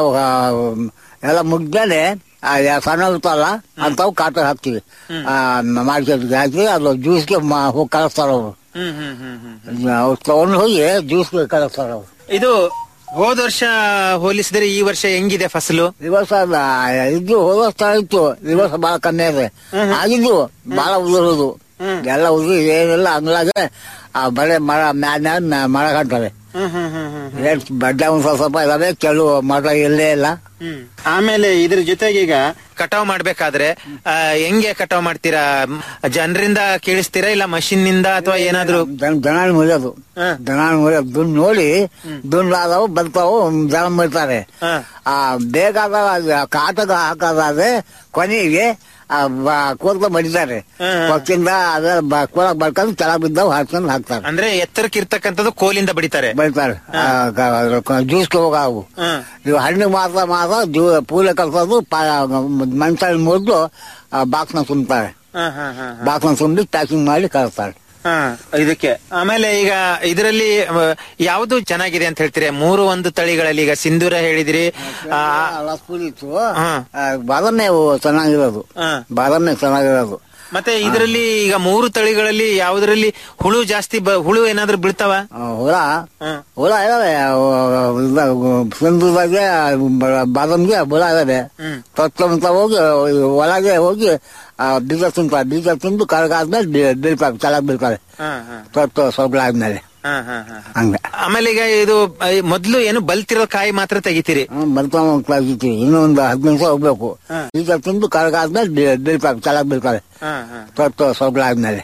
ಎಲ್ಲ ಮುಗ್ದೇನೆ ಆ ಯಾ- ಸಣ್ಣ ಇರ್ತಲ್ಲ ಅಂತಾವು ಕಾಟ ಹಾಕ್ತಿವಿ ಮಾರ್ಕೆಟ್ಗೆ ಹಾಕಿ ಅದು ಜ್ಯೂಸ್ಗೆ ಹೋಗಿ ಕಳಿಸ್ತಾರ ಅವರು ಹ್ಮ್ ಹ್ಮ್ ಹ್ಮ್ ಹ್ಮ್ ಅವ್ರು ತಗೊಂಡು ಹೋಗಿ ಜ್ಯೂಸ್ಗೆ ಕಳಿಸ್ತಾರ ಅವರು ಇದು ಹೋದ ವರ್ಷ ಹೋಲಿಸಿದ್ರೆ ಈ ವರ್ಷ ಹೆಂಗಿದೆ ಫಸಲು ಈ ವರ್ಷ ಅಲ್ಲ, ಇದು ಹೋದ ವರ್ಷ ಇತ್ತು ಈ ವರ್ಷ ಬಹಳ ಕಮ್ಮಿ ಇದೆ ಆಗಿದ್ದು ಬಹಳ ಉದುರೋದು ಎಲ್ಲ ಉದುರಿ ಏನಿಲ್ಲ ಹಂಗಾಗಿ ಆ ಬಳೆ ಮರ ಮ್ಯಾಲ ಮರ ಕಾಣ್ತವೆ ರೇಟ್ ಬಡ್ಡ ಒಂದ್ ಸ್ವಲ್ಪ ಸ್ವಲ್ಪ ಇದಾವೆ ಕೆಲವು ಮರ ಇಲ್ಲೇ ಇಲ್ಲ ಆಮೇಲೆ ಇದ್ರ ಜೊತೆಗೆ ಈಗ ಕಟಾವ್ ಮಾಡ್ಬೇಕಾದ್ರೆ ಆ, ಹೆಂಗೆ ಕಟಾವ್ ಮಾಡ್ತೀರಾ ಜನರಿಂದ ಕೇಳಿಸ್ತೀರಾ ಇಲ್ಲ ಮಷಿನ್ ನಿಂದ ಅಥವಾ ಏನಾದ್ರು ದನ ದನ ಮುರಿಯೋದು ದನ ಮುರಿಯೋದು ದುಡ್ಡು ನೋಡಿ ದುಂಡಾದವು ಬರ್ತಾವು ಜನ ಮುರಿತಾರೆ ಆ ಬೇಕಾದಾಗ ಕಾಟಗ ಹಾಕೋದಾದ್ರೆ ಕೊನೆಗೆ ಕೋರ್ಕ ಬಡಿತಾರೆ ಕೊಕ್ಕಿಂದ ಅದ ಕೋಲಕ್ ಬರ್ಕೊಂಡು ಕೆಳಗ್ ಬಿದ್ದಾವ್ ಹಾಕ್ಕೊಂಡು ಹಾಕ್ತಾರೆ ಅಂದ್ರೆ ಎತ್ತರಕ್ಕೆ ಇರ್ತಕ್ಕಂಥದ್ದು ಕೋಲಿಂದ ಬಡಿತಾರೆ ಬೈತಾರೆ ಜ್ಯೂಸ್ ಹೋಗಾವು ಇವು ಹಣ್ಣು ಮಾತ್ರ ಮಾತ್ರ ಜೂ ಪೂಲೆ ಕಲ್ಸೋದು ಮನುಷ್ಯ ಮುರಿದು ಬಾಕ್ಸ್ನ ತುಂಬ್ತಾರೆ ಬಾಕ್ಸ್ನ ತುಂಬಿ ಪ್ಯಾಕಿಂಗ್ ಮಾಡಿ ಕಳಿಸ್ತಾರೆ ಹಾ ಇದಕ್ಕೆ ಆಮೇಲೆ ಈಗ ಇದರಲ್ಲಿ ಯಾವುದು ಚೆನ್ನಾಗಿದೆ ಅಂತ ಹೇಳ್ತೀರಿ ಮೂರು ಒಂದು ತಳಿಗಳಲ್ಲಿ ಈಗ ಸಿಂಧೂರ ಹೇಳಿದಿರಿ ಆ, ರಸಪುರಿ ಇತ್ತು ಬಾದಾಮಿ ಚೆನ್ನಾಗಿರೋದು ಬಾದಾಮಿ ಚೆನ್ನಾಗಿರೋದು ಮತ್ತೆ ಇದರಲ್ಲಿ ಈಗ ಮೂರು ತಳಿಗಳಲ್ಲಿ ಯಾವುದರಲ್ಲಿ ಹುಳು ಜಾಸ್ತಿ ಬ- ಹುಳು ಏನಾದ್ರೂ ಬೀಳ್ತಾವ ಆ, ಹುಳ ಹುಳ ಇದಾವೆ ಸಿಂಧುದಾಗೆ ಬಾದಾಮಿಗೆ ಹುಳ ಇದಾವೆ ತೊತ್ತಂತ ಹೋಗಿ ಒಳಗೆ ಹೋಗಿ ಆ, ಬೀಜ ತಿಂತಾರೆ ಬೀಜ ತಿಂದು ಕರಗಾದ್ಮೇಲೆ ಬೀ- ಬೀಳ್ತಾರೆ ಕೆಳಗೆ ಬೀಳ್ತಾರೆ ತೊತ್ತು ಸೊಬ್ಳ ಆದ್ಮೇಲೆ ಹಂಗೆ ಆಮೇಲೆ ಈಗ ಇದು ಆ, ಮೊದ್ಲು ಏನು ಬಲ್ತಿರೋ ಕಾಯಿ ಮಾತ್ರ ತೆಗಿತೀರಿ ಬರ್ತಾವ ಹೋಗ್ತೀವಿ ಇನ್ನೂ ಒಂದು ಹದಿನೈದು ನಿಮಿಷ ಹೋಗ್ಬೇಕು ಬೀಜ ತಿಂದು ಕರಗಾದ್ಮೇಲೆ ಬೀ- ಬೀಳ್ತಾರೆ ಕೆಳಗೆ ಬೀಳ್ತಾರೆ ತೊತ್ತು ಸೊಬ್ಳ ಆದ್ಮೇಲೆ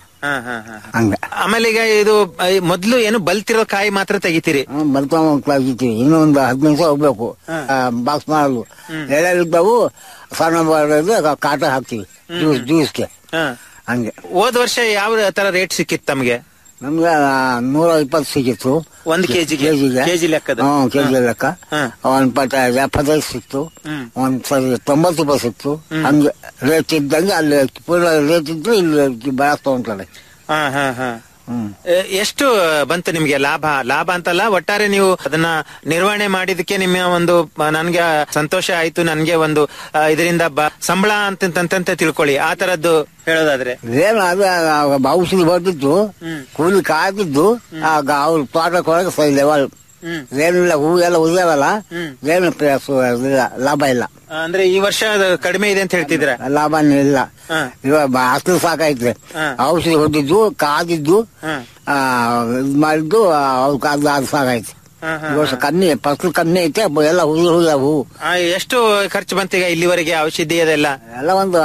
ಹಂಗೆ ಆಮೇಲೆ ಈಗ ಇದು ಆ, ಮೊದ್ಲು ಏನು ಬಲ್ತಿರೋ ಕಾಯಿ ಮಾತ್ರ ತೆಗಿತೀರಿ ಬರ್ತಾವ ಹೋಗ್ತೀವಿ ಇನ್ನೂ ಒಂದು ಹದಿನೈದು ನಿಮಿಷ ಹೋಗ್ಬೇಕು ಬಾಕ್ಸ್ ಮಾಡಲು ಎಲೆ ಇದ್ದಾವು ಸಣ್ಣ ಬರೋದು ಕಾಟ ಹಾಕ್ತಿವಿ ಜ್ಯೂಸ್ ಜ್ಯೂಸ್ಗೆ ಹಂಗೆ ಹೋದ ವರ್ಷ ಯಾವ ತರ ರೇಟ್ ಸಿಕ್ಕಿತ್ತು ತಮ್ಗೆ ನಮ್ಗೆ ನೂರ ಇಪ್ಪತ್ತು ಸಿಕ್ಕಿತ್ತು ಒಂದ್ ಕೆಜಿಗೆ? ಕೆಜಿ ಲೆಕ್ಕದ? ಹ್ಮ್ ಕೆಜಿ ಲೆಕ್ಕ ಒಂದ್ ಪಟ ಎಪ್ಪತ್ತೈದು ಸಿಕ್ತು ಒಂದ್ ಸರಿ ತೊಂಬತ್ತು ರೂಪಾಯಿ ಸಿಕ್ತು ಹಂಗೆ ರೇಟ್ ಇದ್ದಂಗೆ ಅಲ್ಲಿ ಪೂರ ರೇಟ್ ಇದ್ರೆ ಇಲ್ಲಿ ಬೆಳಕ್ ತಗೊಂತಾರೆ ಹಾ ಹಾ ಹಾ ಎ- ಎಷ್ಟು ಬಂತು ನಿಮ್ಗೆ ಲಾಭ ಲಾಭ ಅಂತಲ್ಲ ಒಟ್ಟಾರೆ ನೀವು ಅದನ್ನ ನಿರ್ವಹಣೆ ಮಾಡಿದಕ್ಕೆ ನಿಮ್ಮ ಒಂದು ಆ, ನನ್ಗೆ ಸಂತೋಷ ಆಯ್ತು ನನ್ಗೆ ಒಂದು ಆ, ಇದರಿಂದ ಬ- ಸಂಬಳ ಅಂತಂತಂತ ತಿಳ್ಕೊಳ್ಳಿ ಆ ತರದ್ದು ಹೇಳೋದಾದ್ರೆ ಏನು ಅದು ಔಷಧಿ ಬರ್ತಿತ್ತು ಕೂಲಿ ಕಾಯ್ತಿದ್ದು ಆಗ ಅವ್ರ ತೋಟಕ್ಕೆ ಹೊರಗೆ ಸೈ ಲೆವೆಲ್ ಏನಿಲ್ಲ ಹೂ ಎಲ್ಲ ಉಳಿದಾವಲ್ಲ ಏನು ಪ್ರ- ಸು- ಇಲ್ಲ, ಲಾಭ ಇಲ್ಲ ಅಂದ್ರೆ ಈ ವರ್ಷ ಅದು ಕಡಿಮೆ ಇದೆ ಅಂತ ಹೇಳ್ತಿದ್ರ ಲಾಭನೇ ಇಲ್ಲ ಇವಾಗ ಅಷ್ಟು ಸಾಕೈತೆ ಔಷಧಿ ಹೊಟ್ಟಿದ್ದು ಕಾದಿದ್ದು ಆ, ಇದ್ ಮಾಡಿದ್ದು ಅವ್ಕ ಅದು ಅದು ಸಾಕೈತೆ ಈ ವರ್ಷ ಕಮ್ಮಿ ಫಸಲು ಕಮ್ಮಿ ಐತೆ ಬ- ಎಲ್ಲ ಹುಳು ಹುಳ ಹೂ ಎಷ್ಟು ಖರ್ಚು ಬಂತೀಗ ಇಲ್ಲಿವರೆಗೆ ಔಷಧಿ ಅದೆಲ್ಲ ಎಲ್ಲ ಒಂದು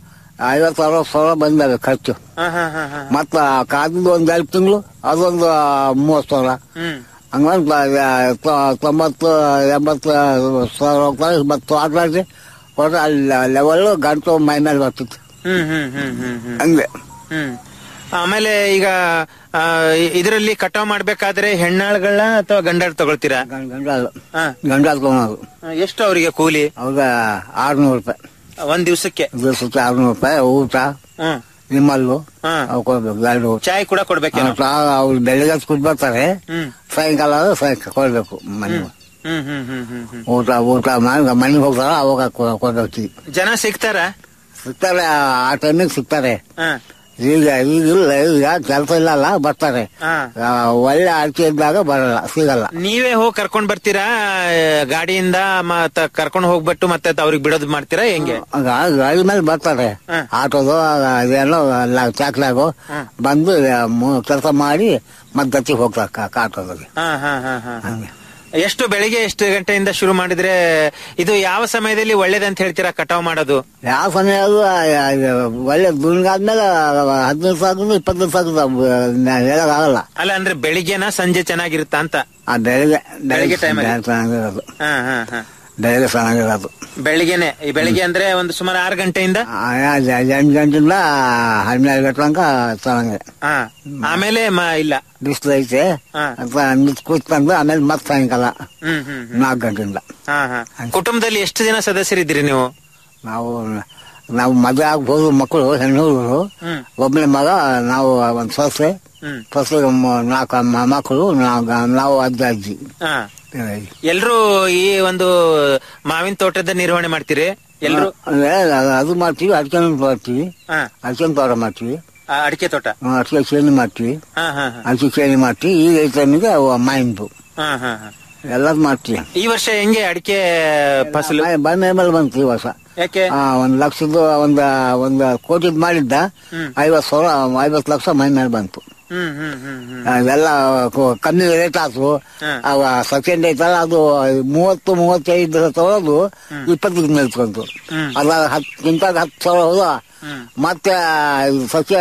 ಐವತ್ತು ಅರವತ್ತು ಸಾವಿರ ಬಂದವೆ ಖರ್ಚು ಹಾ ಹಾ ಹಾ ಹಾ ಮತ್ತ ಕಾದಿದ್ದು ಒಂದ್ ಎರಡು ತಿಂಗಳು ಅದೊಂದು ಮೂವತ್ತು ಸಾವಿರ ಹಂಗಂತ ತೊಂಬತ್ತು ಎಂಬತ್ತು ಸಾವಿರ ಹೋಗ್ತಾರೆ ಮತ್ತು ಆಟಾಡಿ ಹೊರ ಅಲ್ಲಿ ಲೆವೆಲ್ ಗಂಟು ಮೈ ಮೇಲೆ ಬರ್ತಿತ್ತು ಹ್ಮ್ ಹ್ಮ್ ಹ್ಮ್ ಹ್ಮ್ ಹ್ಮ್ ಹಂಗೆ ಹ್ಮ್ ಆಮೇಲೆ ಈಗ ಆ, ಇ- ಇದರಲ್ಲಿ ಕಟಾವ್ ಮಾಡ್ಬೇಕಾದ್ರೆ ಹೆಣ್ಣಾಳುಗಳನ್ನ ಅಥವಾ ಗಂಡಾಳ್ ತಗೊಳ್ತೀರಾ ಗಂಡಾಳು ಹಾ. ಗಂಡಾಳು ತೊಗೊಳೋದು ಎಷ್ಟು ಅವರಿಗೆ ಕೂಲಿ ಅವಾಗ ಆರ್ನೂರು ರೂಪಾಯಿ ಒಂದ್ ದಿವ್ಸಕ್ಕೆ ದಿವಸಕ್ಕೆ ಆರ್ನೂರು ರೂಪಾಯಿ ಊಟ ಹ್ಮ್ ನಿಮ್ಮಲ್ಲು ಹಾ. ಅವು ಕೊಡ್ಬೇಕು ಎರಡು ಚಾಯ್ ಕೂಡ ಕೊಡ್ಬೇಕೇನೋ ಅವ್ರು ಬೆಳಿಗ್ಗೆ ಕುಡ್ ಬರ್ತಾರೆ ಹ್ಮ್ ಸಾಯಂಕಾಲ ಆದ್ರೆ ಸಾಯಂಕಾಲ ಕೊಡ್ಬೇಕು ಮನೆಗೆ ಹ್ಮ್ ಹ್ಮ್ ಹ್ಮ್ ಹ್ಮ್ ಹ್ಮ್ ಊಟ ಊಟ ಮಾಡಿ ಮನೆಗೆ ಹೋಗ್ತಾರ ಅವಾಗ ಕೊ- ಕೊಡ್ಬೇಕು ಜನ ಸಿಗ್ತಾರ ಸಿಗ್ತಾರೆ ಆ ಟೈಮಿಗೆ ಸಿಗ್ತಾರೆ ಹಾ ಈಗ ಈಗ ಇಲ್ಲ ಈಗ ಕೆಲಸ ಇಲ್ಲಲ್ಲ ಬರ್ತಾರೆ ಹಾ. ಆ, ಒಳ್ಳೆ ಅಡಿಕೆ ಇದ್ದಾಗ ಬರಲ್ಲ ಸಿಗಲ್ಲ ನೀವೇ ಹೋಗಿ ಕರ್ಕೊಂಡ್ ಬರ್ತೀರಾ ಆ, ಗಾಡಿಯಿಂದ ಮತ್ತ ಕರ್ಕೊಂಡ್ ಹೋಗ್ಬಿಟ್ಟು ಮತ್ತೆ ಅವ್ರಿಗೆ ಬಿಡೋದು ಮಾಡ್ತೀರಾ ಹೆಂಗೆ ಆಗ ಗಾಡಿ ಮೇಲೆ ಬರ್ತಾರೆ ಆಟೋದು ಅದೇನೋ ಚಾಕ್ಲಾಗು ಬಂದು ಕೆಲಸ ಮಾಡಿ ಮದ್ದತ್ತಿ ಹೋಗ್ತಾರೆ ಕಾ- ಕಾಟೋದಿಗೆ ಹಾ ಹಾ ಹಾ ಹಾ ಎಷ್ಟು ಬೆಳಿಗ್ಗೆ ಎಷ್ಟು ಗಂಟೆಯಿಂದ ಶುರು ಮಾಡಿದ್ರೆ ಇದು ಯಾವ ಸಮಯದಲ್ಲಿ ಒಳ್ಳೇದಂತ ಹೇಳ್ತೀರಾ ಕಟಾವ್ ಮಾಡೋದು ಯಾವ ಸಮಯ ಅದು ಆ, ಆ, ಒಳ್ಳೆ ದುರ್ಗಾದ್ಮೇಲೆ ಹದಿನೈದು ಸಾವಿರ ಇಪ್ಪತ್ತು ಸಾವಿರ ಹೇಳೋಕ್ಕಾಗಲ್ಲ ಅಲ್ಲ ಅಂದ್ರೆ ಬೆಳಿಗ್ಗೆನ ಸಂಜೆ ಚೆನ್ನಾಗಿರುತ್ತಾ ಅಂತ ಆ ಬೆಳಿಗ್ಗೆ ಬೆಳಿಗ್ಗೆ time ಅಲ್ಲಿ? ಚೆನ್ನಾಗಿರೋದು ಹಾ ಹಾ ಹಾ ಬೆಳಿಗ್ಗೆ ಚೆನ್ನಾಗಿರೋದು ಬೆಳಿಗ್ಗೆನೆ ಈ ಬೆಳಿಗ್ಗೆ ಅಂದ್ರೆ ಒಂದು ಸುಮಾರು ಆರು ಗಂಟೆಯಿಂದ ಆ, ಯಾ- ಎಂಟು ಗಂಟೆಯಿಂದ ಹನ್ನೆರಡು ಗಂಟೆ ತನಕ ಚೆನ್ನಾಗಿದೆ ಹಾ ಆಮೇಲೆ ಮ- ಇಲ್ಲ ಬಿಸಿಲು ಐತೆ ಹಾ. ಅಂತ ನಿಂತು ಕೂತ್ಕೊಂಡು ಆಮೇಲೆ ಮತ್ತೆ ಸಾಯಂಕಾಲ ಹ್ಮ್ ಹ್ಮ್ ನಾಲ್ಕು ಗಂಟೆಯಿಂದ ಹಾ ಹಾ ಕುಟುಂಬದಲ್ಲಿ ಎಷ್ಟು ಜನ ಸದಸ್ಯರಿದ್ದೀರಿ ನೀವು ನಾವು ನಾವು ಮದುವೆ ಆಗ್ಬೋದು ಮಕ್ಕಳು ಹೆಣ್ಣೂರು ಹ್ಮ್ ಒಬ್ಬನೇ ಮಗ ನಾವು ಒಂದು ಸೊಸೆ ಹ್ಮ್ ಸೊಸೆ ಮ- ನಾಲ್ಕು ಮ- ಮಕ್ಕಳು ನಾವು ನಾವು ಅಜ್ಜ ಅಜ್ಜಿ ಹಾ ಎಲ್ರು ಈ ಒಂದು ಮಾವಿನ ತೋಟದ ನಿರ್ವಹಣೆ ಮಾಡ್ತೀರಿ ಎಲ್ರು ಅಂದ್ರೆ ಅದು- ಅದು ಮಾಡ್ತೀವಿ ಅಡಿಕೆ ಮಾಡ್ತೀವಿ ಹಾ ಅಡಿಕೆ ತೋಟ ಮಾಡ್ತೀವಿ ಆ, ಅಡಿಕೆ ತೋಟ ಹ್ಮ್, ಅಡಿಕೆ ಚೇಣಿ ಮಾಡ್ತೀವಿ ಹಾ ಹಾ ಹಾ ಅಡಿಕೆ ಚೇಣಿ ಮಾಡ್ತೀವಿ ಈಗ ಈ ಟೈಮಿಗೆ ಮಾವಿನದು ಹಾ ಹಾ ಹಾ ಎಲ್ಲದ್ ಮಾಡ್ತೀವಿ ಈ ವರ್ಷ ಹೆಂಗೆ ಅಡಿಕೆ ಫಸಲು ಬಂದ ಮೇಲೆ ಬಂತು ಈ ವರ್ಷ ಯಾಕೆ ಆ, ಒಂದ್ ಲಕ್ಷದ ಒಂದ ಒಂದ್ ಕೋಟಿ ಮಾಡಿದ್ದ ಐವತ್ ಸಾವಿರ ಐವತ್ ಲಕ್ಷ ಮೈ ಮೇಲೆ ಬಂತು ಹ್ಮ್ ಹ್ಮ್ ಹ್ಮ್ ಹ್ಮ್ ಅದೆಲ್ಲ ಕೊ- ಕಮ್ಮಿ ರೇಟ್ ಆತು ಅವ ಸೆಕೆಂಡ್ ಐತಲ್ಲ ಅದು ಮೂವತ್ತು ಮೂವತ್ತೈದು ತಗೊಳ್ಳೋದು ಇಪ್ಪತ್ತು ನಿಲ್ಸ್ಕೊಂತು ಅದ ಹತ್ತು ಕ್ವಿಂಟಾಲ್ ಹತ್ತು ಸಾವಿರ ಹೋದ ಮತ್ತೆ ಸಸ್ಯ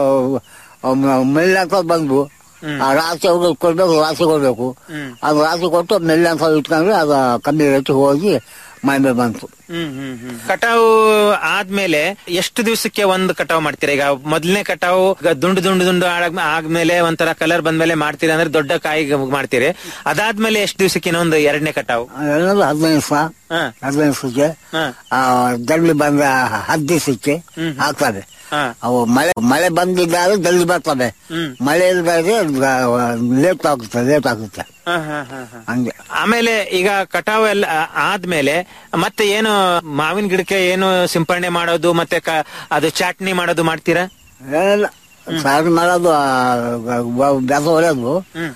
ಮೆಲ್ಲೆ ಅಂತ ಬಂದು ಆ ರಾಶಿ ಅವ್ರು ಕೊಡ್ಬೇಕು ರಾಶಿ ಕೊಡ್ಬೇಕು ಅದು ರಾಶಿ ಕೊಟ್ಟು ಮೆಲ್ಲೆ ಅಂತ ಇಟ್ಕೊಂಡ್ರೆ ಅದು ಕಮ್ಮಿ ರೇಟ್ ಹೋಗಿ ಮೈ ಮೇಲೆ ಬಂತು ಹ್ಮ್ ಹ್ಮ್ ಹ್ಮ್ ಕಟಾವು ಆದ್ಮೇಲೆ ಎಷ್ಟು ದಿವಸಕ್ಕೆ ಒಂದು ಕಟಾವು ಮಾಡ್ತೀರಾ ಈಗ ಮೊದಲನೇ ಕಟಾವು ಈಗ ದುಂಡು ದುಂಡು ದುಂಡು ಆಡಾಗ್- ಆದ್ಮೇಲೆ ಒಂಥರ ಕಲರ್ ಬಂದ್ಮೇಲೆ ಮಾಡ್ತೀರಾ ಅಂದ್ರೆ ದೊಡ್ಡ ಕಾಯಿ ಮಾಡ್ತೀರಿ ಅದಾದ್ಮೇಲೆ ಎಷ್ಟು ದಿವಸಕ್ಕೆ ಇನ್ನೊಂದು ಎರಡನೇ ಕಟಾವು ಎಲ್ಲರೂ ಹದಿನೈದು ದಿವಸ ಹಾ. ಹದಿನೈದು ದಿವಸಕ್ಕೆ ಹಾ. ಜಲ್ದಿ ಬಂದ ಹತ್ತು ದಿವಸಕ್ಕೆ ಹಾಕ್ತಾರೆ ಹಾ. ಅವು ಮಳೆ ಮಳೆ ಬಂದಿದ್ದಾದ್ರೆ ಜಲ್ದಿ ಬರ್ತವೆ ಮಳೆ ಇಲ್ದಾದ್ರೆ ಲೇಟ್ ಆಗುತ್ತೆ ಲೇಟ್ ಆಗುತ್ತೆ ಹಾ, ಹಾ, ಹಾ, ಹಾ. ಹಂಗೆ ಆಮೇಲೆ ಈಗ ಕಟಾವು ಎಲ್ಲ ಆ- ಆದ್ಮೇಲೆ ಮತ್ತೆ ಏನು ಮಾವಿನ ಗಿಡಕ್ಕೆ ಏನು ಸಿಂಪರಣೆ ಮಾಡೋದು ಮತ್ತೆ ಕ- ಅದು ಚಾಟ್ನಿ ಮಾಡೋದು ಮಾಡ್ತೀರಾ ಏನಿಲ್ಲ ಸಾರು ಮಾಡೋದು ಬೆಸ ಹೊಡೆಯೋದು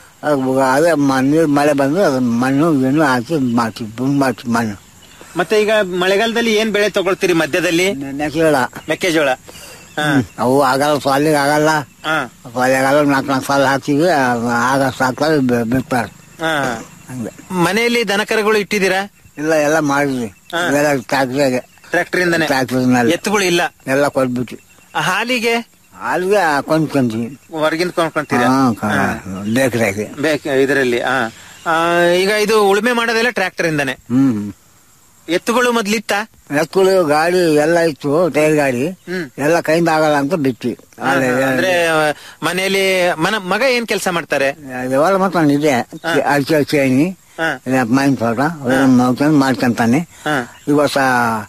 ಅದೇ ಮ- ನೀರು ಮಳೆ ಬಂದ್ರೆ ಅದು ಮಣ್ಣು ಗಿಣ್ಣು ಹಾಕಿ ಮಾಡ್ತೀವಿ ಬುಂಗ್ ಮಾಡ್ತೀವಿ ಮಣ್ಣು ಮತ್ತೆ ಈಗ ಮಳೆಗಾಲದಲ್ಲಿ ಏನ್ ಬೆಳೆ ತಗೊಳ್ತೀರಿ ಮಧ್ಯದಲ್ಲಿ ನೆಕ್ಲೇಳ ಮೆಕ್ಕೆಜೋಳ ಹಾ, ಅವು ಆಗಲ್ಲ ಸಾಲಿಗೆ ಆಗಲ್ಲ ಹಾ, ಸಾಲಿಗೆ ಆಗಲ್ಲ ನಾಲ್ಕು ನಾಲ್ಕು ಸಾಲ ಹಾಕ್ತೀವಿ ಆಗ ಸಾಕ್ತಾರೆ ಬಿಡ್ತಾರೆ ಹಾ. ಹಂಗೆ ಮನೆಯಲ್ಲಿ ದನಕರುಗಳು ಇಟ್ಟಿದ್ದೀರಾ ಇಲ್ಲ ಎಲ್ಲ ಮಾಡಿದ್ವಿ ಎಲ್ಲ ಟ್ಯಾಕ್ಟ್ರಿಗೆ ಟ್ರ್ಯಾಕ್ಟರ್ ಇಂದಾನೆ ಟ್ಯಾಕ್ಟ್ರಿನಲ್ಲಿ ಎತ್ತುಗಳು ಇಲ್ಲ ಎಲ್ಲ ಕೊಟ್ಬಿಟ್ಟು ಹಾಲಿಗೆ ಅಲ್ಲಿಗೆ ಕೊಂಡ್ಕೊಂತೀವಿ ಹೊರಗಿಂದ ಕೊಂಡ್ಕೊಂತೀರಾ ಬೇಕ್ರಾಗಿ ಬೇಕು ಇದರಲ್ಲಿ ಆ ಆ, ಈಗ ಇದು ಉಳುಮೆ ಮಾಡೋದೆಲ್ಲ ಟ್ರ್ಯಾಕ್ಟರ್ ಇಂದಾನೆ ಹ್ಮ್ ಎತ್ತುಗಳು ಮೊದ್ಲಿತ್ತ ಎತ್ಕೊಳ್ಳಿ ಗಾಡಿ ಎಲ್ಲ ಇತ್ತು ಟೈರ್ ಗಾಡಿ ಎಲ್ಲ ಕೈಯಿಂದ ಆಗಲ್ಲ ಅಂತ ಬಿಟ್ವಿ ಅಲ್ಲೇ ಅಂದ್ರೆ ಮನೆಯಲ್ಲಿ ಮನ ಮಗ ಏನ್ ಕೆಲಸ ಮಾಡ್ತಾರೆ ಯಾವಾಗ ಮಾತ್ರ ಇದೆ ಅಡಿಕೆ ಚೇಣಿ ಹಾ. ಮೈನ್ ತೋಟ ನೋಡ್ಕೊಂಡು ಮಾಡ್ಕೊಂತಾನೆ ಹಾ. ಈ ವರ್ಷ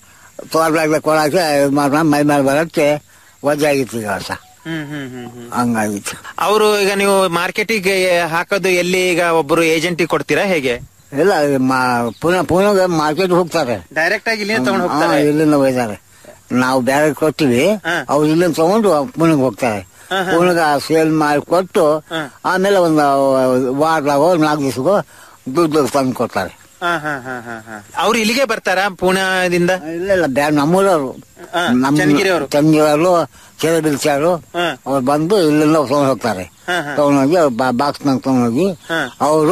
ತೋಟದಾಗ ಕೊಡಕ್ಕೆ ಇದು ಮಾಡ್ಕೊಂಡು ಮೈ ಮೇಲೆ ಬರಕ್ಕೆ ಒದ್ದಾಗಿತ್ತು ಈ ವರ್ಷ ಹ್ಮ್ ಹ್ಮ್ ಹ್ಮ್ ಹ್ಮ್ ಹಂಗಾಗಿತ್ತು ಅವರು ಈಗ ನೀವು ಮಾರ್ಕೆಟಿಗೆ ಹಾಕೋದು ಎಲ್ಲಿ ಈಗ ಒಬ್ಬರು ಏಜೆಂಟಿಗೆ ಕೊಡ್ತೀರಾ ಹೇಗೆ ಇಲ್ಲ ಈ ಮಾ- ಪುನಃ ಪುನಃ ಮಾರ್ಕೆಟ್ ಹೋಗ್ತಾರೆ ಡೈರೆಕ್ಟ್ ಆಗಿ ಇಲ್ಲಿ ತಗೊಂಡು ಹಾ, ಹೋಗ್ತಾರೆ ಇಲ್ಲಿಂದ ಒಯ್ತಾರೆ ನಾವು ಬೇರೆ ಕೊಡ್ತೀವಿ ಹಾ. ಅವ್ರು ಇಲ್ಲಿಂದ ತಗೊಂಡು ಪುಣೆಗೆ ಹೋಗ್ತಾರೆ ಪುಣೆಗೆ ಸೇಲ್ ಮಾಡಿ ಕೊಟ್ಟು ಆಮೇಲೆ ಒಂದು ವಾರದಾಗೋ ನಾಲ್ಕು ದಿವಸಕ್ಕೋ ದುಡ್ಡು ತಂದು ಕೊಡ್ತಾರೆ ಹಾ, ಹಾ, ಹಾ, ಹಾ, ಹಾ. ಅವ್ರು ಇಲ್ಲಿಗೆ ಬರ್ತಾರಾ ಪೂನಾದಿಂದ ಇಲ್ಲ ಇಲ್ಲ ಬ್ಯಾ ನಮ್ಮೂರವರು ಹಾ, ಚನ್ನಗಿರಿಯವರು. ಚನ್ನಗಿರವರು ಕೆರೆ ಬಿಲ್ಚಾರು ಹಾ. ಅವ್ರು ಬಂದು ಇಲ್ಲಿಂದ ತಗೊಂಡು ಹೋಗ್ತಾರೆ ಹಾ, ಹಾ. ತಗೊಂಡೋಗಿ ಬಾಕ್ಸ್ ನಂಗೆ ತಗೊಂಡೋಗಿ ಹಾ. ಅವರು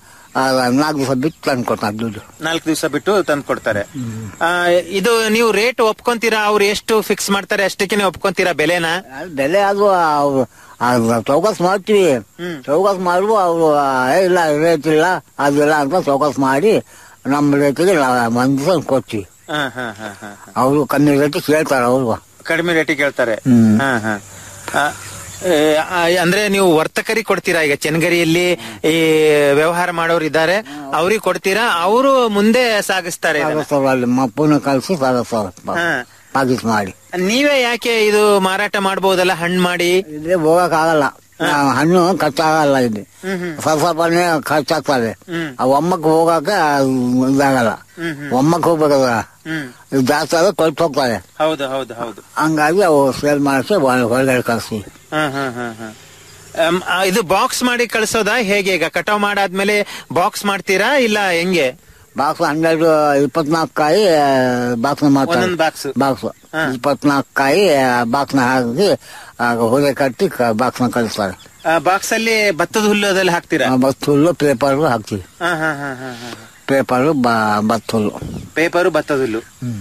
ನಾಲ್ಕು ದಿವಸ ಬಿಟ್ಟು ತಂದು ಕೊಡ್ತಾರೆ ದುಡ್ಡು ನಾಲ್ಕು ದಿವಸ ಬಿಟ್ಟು ತಂದು ಕೊಡ್ತಾರೆ ಆ, ಇದು ನೀವು ರೇಟ್ ಒಪ್ಕೊಂತೀರಾ ಅವ್ರು ಎಷ್ಟು ಫಿಕ್ಸ್ ಮಾಡ್ತಾರೆ ಅಷ್ಟಕ್ಕೆ ಒಪ್ಕೊಂತೀರಾ ಬೆಲೆನ ಅದ್ ಬೆಲೆ ಅದು ಅವ್ರು ಅದು ಚೌಕಾಸ್ ಮಾಡ್ತೀವಿ ಚೌಕಾಸ್ ಮಾಡುವ ಅವರು ಇಲ್ಲ ರೇಟ್ ಇಲ್ಲ ಅದಿಲ್ಲ ಅಂತ ಚೌಕಾಸ್ ಮಾಡಿ ನಮ್ಮ ರೇಟಿಗೆ ಮಂದಿ ಕೊಡ್ತೀವಿ ಹಾ, ಹಾ, ಹಾ, ಹಾ. ಅವರು ಕಮ್ಮಿ ರೇಟ್ ಕೇಳ್ತಾರೆ ಅವರು ಕಡಿಮೆ ರೇಟಿಗೆ ಹೇಳ್ತಾರೆ ಹ್ಮ್. ಹಾ, ಹಾ. ಆ, ಏ, ಆ, ಅಂದ್ರೆ ನೀವು ವರ್ತಕರಿಗೆ ಕೊಡ್ತೀರಾ ಈಗ ಚೆನ್ನಗಿರಿಯಲ್ಲಿ ಈ ವ್ಯವಹಾರ ಮಾಡೋರು ಇದ್ದಾರೆ ಅವ್ರಿಗೆ ಕೊಡ್ತೀರಾ ಅವರು ಮುಂದೆ ಸಾಗಿಸ್ತಾರೆ ಇದನ್ನ? ಸಾಗಸ್ತಾರ ಅಲ್ಲಿ ಪುನಃ ಕಳಿಸಿ ಸಾಗಸ್ತಾರ ಹಾ. ಪಾಕಿಸ್ ಮಾಡಿ ನೀವೇ ಯಾಕೆ ಇದು ಮಾರಾಟ ಮಾಡಬಹುದಲ್ಲ ಹಣ್ಣು ಮಾಡಿ ಇಲ್ಲಿ ಹೋಗಕ್ ಆಗಲ್ಲ ನಾವು ಹಣ್ಣು ಖರ್ಚಾಗಲ್ಲ ಇಲ್ಲಿ ಸ್ವಲ್ಪ ಸ್ವಲ್ಪನೇ ಖರ್ಚಾಗ್ತದೆ ಆ ಒಮ್ಮಕ್ಕೆ ಹೋಗಕ್ಕೆ ಇದಾಗಲ್ಲ ಒಮ್ಮಕ್ಕೆ ಹೋಗ್ಬೇಕಲ್ಲ ಹ್ಮ್ ಇದು ಜಾಸ್ತಿ ಆದ್ರೆ ಕೊಟ್ಟು ಹೋಗ್ತಾರೆ ಹೌದು ಹೌದು ಹೌದು ಹಂಗಾಗಿ ಅವು ಸೇಲ್ ಮಾಡಿಸಿ ಹೊರಗಡೆ ಕಳಿಸ್ತೀವಿ ಹಾ, ಹಾ, ಹಾ, ಹಾ, ಹಾ. ಅಮ್, ಆ, ಇದು ಬಾಕ್ಸ್ ಮಾಡಿ ಕಳ್ಸೋದಾ ಹೇಗೆ ಈಗ ಕಟಾವ್ ಮಾಡಾದ್ಮೇಲೆ ಬಾಕ್ಸ್ ಮಾಡ್ತೀರಾ ಇಲ್ಲ ಹೆಂಗೆ ಬಾಕ್ಸ್ ಹನ್ನೆರಡು ಇಪ್ಪತ್ನಾಲ್ಕು ಕಾಯಿ ಬಾಕ್ಸ್ ಮಾಡ್ತಾರೆ ಒಂದೊಂದು box. ಬಾಕ್ಸ್ ಹಾ. ಇಪ್ಪತ್ನಾಲ್ಕು ಕಾಯಿ ಬಾಕ್ಸ್ನ ಹಾಕಿ ಹೊರೆ ಕಟ್ಟಿ ಬಾಕ್ಸ್ನ ಕಳಿಸ್ತಾರೆ ಬಾಕ್ಸ್ ಅಲ್ಲಿ ಭತ್ತದ ಹುಲ್ಲು ಅದೆಲ್ಲ ಹಾಕ್ತೀರಾ ಭತ್ತ ಹುಲ್ಲು ಪೇಪರ್ ಹಾಕ್ತೀವಿ ಹಾ, ಹಾ, ಹಾ, ಹಾ, ಹಾ. ಪೇಪರ್ ಭತ್ತ ಹುಲ್ಲು ಪೇಪರು ಭತ್ತದ ಹುಲ್ಲು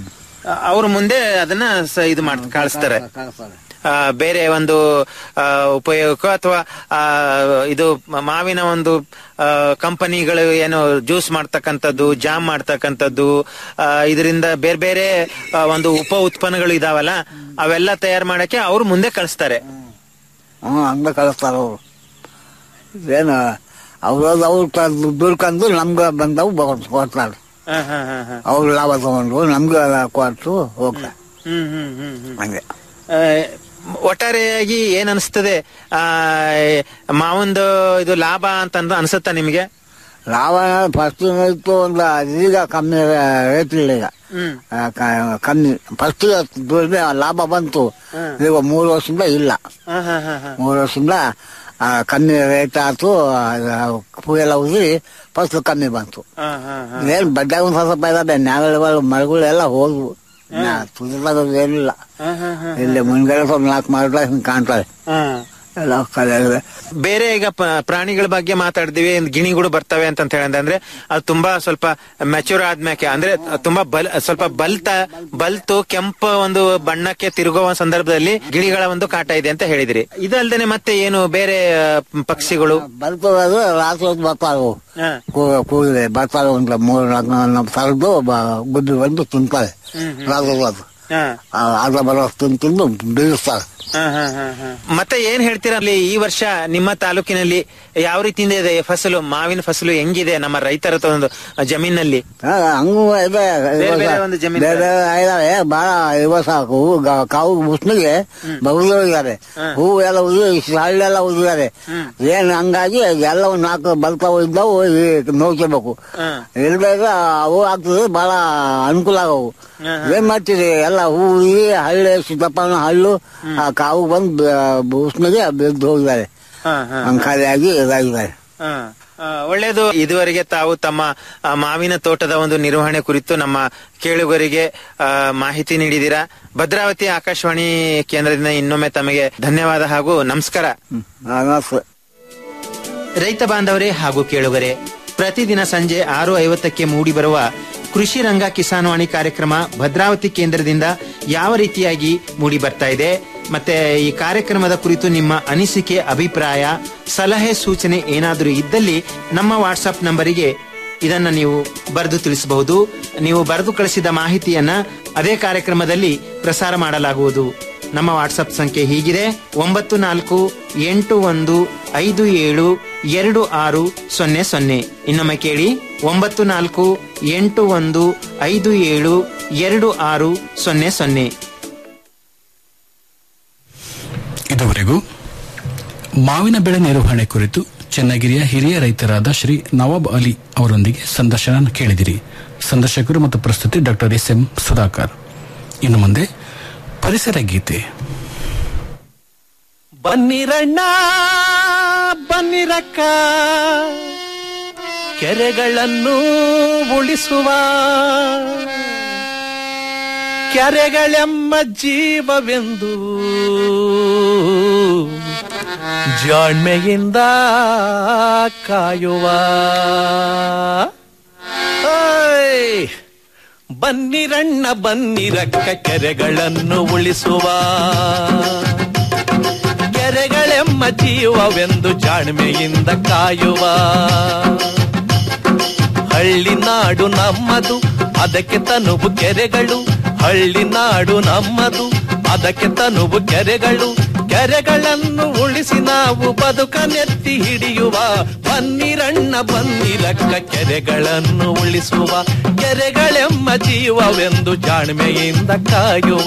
ಅವರು ಮುಂದೆ ಅದನ್ನ ಸ- ಇದು ಮಾಡ್ ಕಳಿಸ್ತಾರೆ ಆ, ಬೇರೆ ಒಂದು ಆ, ಉಪಯೋಗಕ್ಕೋ ಅಥವಾ ಆ, ಇದು ಮ- ಮಾವಿನ ಒಂದು ಆ, ಕಂಪನಿಗಳು ಏನು ಜ್ಯೂಸ್ ಮಾಡ್ತಕ್ಕಂಥದ್ದು ಜಾಮ್ ಮಾಡ್ತಕ್ಕಂಥದ್ದು ಆ, ಇದರಿಂದ ಬೇರೆ ಬೇರೆ ಆ, ಒಂದು ಉಪ ಉತ್ಪನ್ನಗಳು ಇದಾವಲ್ಲ ಅವೆಲ್ಲ ತಯಾರು ಮಾಡಕ್ಕೆ ಅವ್ರು ಮುಂದೆ ಕಳಿಸ್ತಾರೆ ಹ್ಞೂ ಹಂಗೆ ಕಳಿಸ್ತಾರೆ ಅವರು ಏನು ಅವ್ರು ಅವ್ರು ದುಡ್ಕೊಂಡು ನಮ್ಗೆ ಬಂದವು ಬ- ಕೊಡ್ತಾರೆ ಹ, ಹ, ಹ, ಹ. ಅವ್ರು ಲಾಭ ತಗೊಂಡು ನಮ್ಗೆ ಕೊಟ್ಟು ಹೋಗ್ತಾರೆ ಹ್ಮ್ ಹ್ಮ್ ಹ್ಮ್ ಹ್ಮ್ ಹಂಗೆ ಆ, ಒಟ್ಟಾರೆಯಾಗಿ ಏನ್ ಅನಿಸ್ತದೆ ಆ ಮಾವಂದು ಇದು ಲಾಭ ಅಂತ ಅಂದ್- ಅನ್ಸುತ್ತಾ ನಿಮ್ಗೆ ಲಾಭ ಫಸ್ಟ್ ಇತ್ತು ಒಂದು ಈಗ ಕಮ್ಮಿ ರೇಟ್ ಇಲ್ಲ ಈಗ ಹ್ಮ್ ಆ, ಕ- ಕಮ್ಮಿ ಫಸ್ಟ್ ದುಡಿಮೆ ಲಾಭ ಬಂತು ಈಗ ಮೂರು ವರ್ಷದಿಂದ ಇಲ್ಲ ಹ, ಹ, ಹ, ಹ. ಮೂರು ವರ್ಷದಿಂದ ಆ, ಕಮ್ಮಿ ರೇಟ್ ಆಯ್ತು ಹೂ ಎಲ್ಲ ಉದುರಿ ಫಸಲು ಕಮ್ಮಿ ಬಂತು ಏನ್ ಬಡ್ಡೆ ಒಂದ್ ಸ್ವಲ್ಪ ಇದಾವೆ ನ್ಯಾಗಳು ಮರಗಳು ಎಲ್ಲ ಹೋದ್ವು ತುಳಿದ ಏನಿಲ್ಲ ಇಲ್ಲಿ ಮುಂದ್ಗಡೆ ಸ್ವಲ್ಪ ನಾಲ್ಕು ಮರಗಳು ಹಿಂಗ್ ಕಾಣ್ತವೆ ಎಲ್ಲ ಕಲೆ ಬೇರೆ ಈಗ ಪ- ಪ್ರಾಣಿಗಳ ಬಗ್ಗೆ ಮಾತಾಡ್ತೀವಿ ಗಿಣಿಗಳು ಬರ್ತವೆ ಅಂತ ಹೇಳಿದ್ರೆ ಅಂದ್ರೆ ಅದು ತುಂಬಾ ಸ್ವಲ್ಪ ಮೆಚೂರ್ ಆದ್ಮೇಲೆ ಅಂದ್ರೆ ತುಂಬಾ ಬಲ್ ಸ್ವಲ್ಪ ಬಲ್ತ ಬಲ್ತು ಕೆಂಪು ಒಂದು ಬಣ್ಣಕ್ಕೆ ತಿರುಗುವ ಸಂದರ್ಭದಲ್ಲಿ ಗಿಳಿಗಳ ಒಂದು ಕಾಟ ಇದೆ ಅಂತ ಹೇಳಿದಿರಿ ಇದಲ್ದೇನೆ ಮತ್ತೆ ಏನು ಬೇರೆ ಆ, ಪಕ್ಷಿಗಳು ಬರ್ತದೆ ರಾತ್ರಿ ಹೊತ್ತು ಬರ್ತಾವೆ ಕೂಗಿದೆ ಬರ್ತಾವೆ ಒಂದು ಮೂರು ನಾಲ್ಕು ನಮ್ಮ ಸರದು ಗುದ್ದು ಬಂದು ತಿಂತಾರೆ ರಾತ್ರಿ ಹೊತ್ತು ಅದ್ರ ಬರೋ ತಿಂದು ತಿಂದು ಬೀಳಿಸ್ತಾರೆ ಮತ್ತೆ ಏನ್ ಹೇಳ್ತೀರಾ ಅಲ್ಲಿ ಈ ವರ್ಷ ನಿಮ್ಮ ತಾಲೂಕಿನಲ್ಲಿ ಯಾವ ರೀತಿಯಿಂದ ಇದೆ ಫಸಲು ಮಾವಿನ ಫಸಲು ಹೆಂಗಿದೆ ನಮ್ಮ ರೈತರ ಒಂದು ಜಮೀನಲ್ಲಿ ಹಾ, ಹಂಗೂ ಇದೆ ಬೇರೆ ಬೇರೆ ಒಂದು ಜಮೀನು ಬೇರೆ ಬೇರೆ ಇದಾವೆ ಬಹಳ ಇವ ಸಾಕು ಹೂ ಗ- ಕಾವು ಮುಸ್ನಿಗೆ ಬಗುಲು ಇದ್ದಾರೆ ಹೂ ಎಲ್ಲ ಉದುರಿ ಹಳ್ಳೆಲ್ಲ ಉದಿದ್ದಾರೆ ಏನ್ ಹಂಗಾಗಿ ಎಲ್ಲ ಒಂದ್ ನಾಲ್ಕು ಬಲ್ತಾವು ಇದ್ದವು ನೋಡ್ಕೋಬೇಕು ಇಲ್ದಾಗ ಅವು ಆಗ್ತದೆ ಬಹಳ ಅನುಕೂಲ ಆಗವು ಏನ್ ಮಾಡ್ತೀರಿ ಎಲ್ಲ ಹೂ ಉದುರಿ ಹಳ್ಳಿ ಸಿದ್ದಪ್ಪನ ಹಳ್ಳು ಆ ಕಾವು ಬಂದು ಉಷ್ಣಿಗೆ ಬಿದ್ದು ಹೋಗಿದ್ದಾರೆ ಹಂಗಾಗಿ ಇದಾಗಿದ್ದಾರೆ ಆ, ಆ, ಒಳ್ಳೆಯದು ಇದುವರೆಗೆ ತಾವು ತಮ್ಮ ಆ, ಮಾವಿನ ತೋಟದ ಒಂದು ನಿರ್ವಹಣೆ ಕುರಿತು ನಮ್ಮ ಕೇಳುಗರಿಗೆ ಆ, ಮಾಹಿತಿ ನೀಡಿದ್ದೀರಾ ಭದ್ರಾವತಿ ಆಕಾಶವಾಣಿ ಕೇಂದ್ರದಿಂದ ಇನ್ನೊಮ್ಮೆ ತಮಗೆ ಧನ್ಯವಾದ ಹಾಗೂ ನಮಸ್ಕಾರ ನಮಸ್ತೆ ರೈತ ಬಾಂಧವರೇ ಹಾಗೂ ಕೇಳುಗರೆ ಪ್ರತಿದಿನ ಸಂಜೆ ಆರು ಐವತ್ತಕ್ಕೆ ಮೂಡಿಬರುವ ಕೃಷಿ ರಂಗ ಕಿಸಾನ್ವಾಣಿ ಕಾರ್ಯಕ್ರಮ ಭದ್ರಾವತಿ ಕೇಂದ್ರದಿಂದ ಯಾವ ರೀತಿಯಾಗಿ ಮೂಡಿ ಬರ್ತಾ ಇದೆ ಮತ್ತೆ ಈ ಕಾರ್ಯಕ್ರಮದ ಕುರಿತು ನಿಮ್ಮ ಅನಿಸಿಕೆ ಅಭಿಪ್ರಾಯ ಸಲಹೆ ಸೂಚನೆ ಏನಾದರೂ ಇದ್ದಲ್ಲಿ ನಮ್ಮ ವಾಟ್ಸ್ಆಪ್ ನಂಬರಿಗೆ ಇದನ್ನ ನೀವು ಬರೆದು ತಿಳಿಸಬಹುದು ನೀವು ಬರೆದು ಕಳಿಸಿದ ಮಾಹಿತಿಯನ್ನ ಅದೇ ಕಾರ್ಯಕ್ರಮದಲ್ಲಿ ಪ್ರಸಾರ ಮಾಡಲಾಗುವುದು ನಮ್ಮ ವಾಟ್ಸಪ್ ಸಂಖ್ಯೆ ಹೀಗಿದೆ ಒಂಬತ್ತು ನಾಲ್ಕು ಎಂಟು ಒಂದು ಐದು ಏಳು ಎರಡು ಆರು ಸೊನ್ನೆ ಸೊನ್ನೆ ಇನ್ನೊಮ್ಮೆ ಕೇಳಿ ಒಂಬತ್ತು ನಾಲ್ಕು ಎಂಟು ಒಂದು ಐದು ಏಳು ಎರಡು ಆರು ಸೊನ್ನೆ ಸೊನ್ನೆ ಇದುವರೆಗೂ ಮಾವಿನ ಬೆಳೆ ನಿರ್ವಹಣೆ ಕುರಿತು ಚನ್ನಗಿರಿಯ ಹಿರಿಯ ರೈತರಾದ ಶ್ರೀ ನವಾಬ್ ಅಲಿ ಅವರೊಂದಿಗೆ ಸಂದರ್ಶನ ಕೇಳಿದಿರಿ ಸಂದರ್ಶಕರು ಮತ್ತು ಪ್ರಸ್ತುತಿ ಡಾಕ್ಟರ್ ಎಸ್ ಎಂ ಸುಧಾಕರ್ ಇನ್ನು ಮುಂದೆ ಪರಿಸರ ಗೀತೆ ಬನ್ನಿರಣ್ಣ ಬನ್ನಿರಕ್ಕ ಕೆರೆಗಳನ್ನು ಉಳಿಸುವ ಕೆರೆಗಳೆಮ್ಮ ಜೀವವೆಂದು ಜಾಣ್ಮೆಯಿಂದ ಕಾಯುವ ಓಯ್! ಬನ್ನಿರಣ್ಣ ಬನ್ನಿರಕ್ಕ ಕೆರೆಗಳನ್ನು ಉಳಿಸುವ ಕೆರೆಗಳೆಮ್ಮ ಜೀವವೆಂದು ಜಾಣ್ಮೆಯಿಂದ ಕಾಯುವ ಹಳ್ಳಿ ನಾಡು ನಮ್ಮದು ಅದಕ್ಕೆ ತನುಬು ಕೆರೆಗಳು ಹಳ್ಳಿ ನಾಡು ನಮ್ಮದು ಅದಕ್ಕೆ ತನುಬು ಕೆರೆಗಳು ಕೆರೆಗಳನ್ನು ಉಳಿಸಿ ನಾವು ಬದುಕನೆತ್ತಿ ಹಿಡಿಯುವ ಬನ್ನಿರಣ್ಣ ಬನ್ನಿರಕ್ಕ ಕೆರೆಗಳನ್ನು ಉಳಿಸುವ ಕೆರೆಗಳೆಮ್ಮ ಜೀವವೆಂದು ಜಾಣ್ಮೆಯಿಂದ ಕಾಯುವ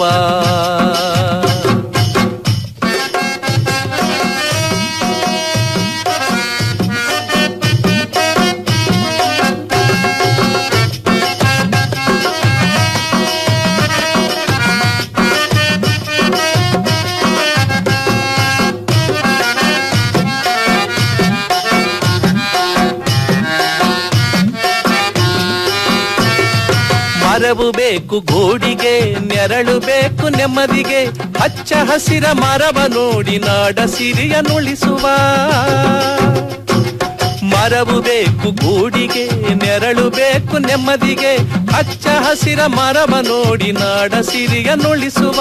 ಮರವು ಬೇಕು ಗೂಡಿಗೆ ನೆರಳು ಬೇಕು ನೆಮ್ಮದಿಗೆ ಹಚ್ಚ ಹಸಿರ ಮರವ ನೋಡಿ ನಾಡ ಸಿರಿಯ ನುಳಿಸುವ ಮರವು ಬೇಕು ಗೂಡಿಗೆ ನೆರಳು ಬೇಕು ನೆಮ್ಮದಿಗೆ ಹಚ್ಚ ಹಸಿರ ಮರವ ನೋಡಿ ನಾಡ ಸಿರಿಯ ನುಳಿಸುವ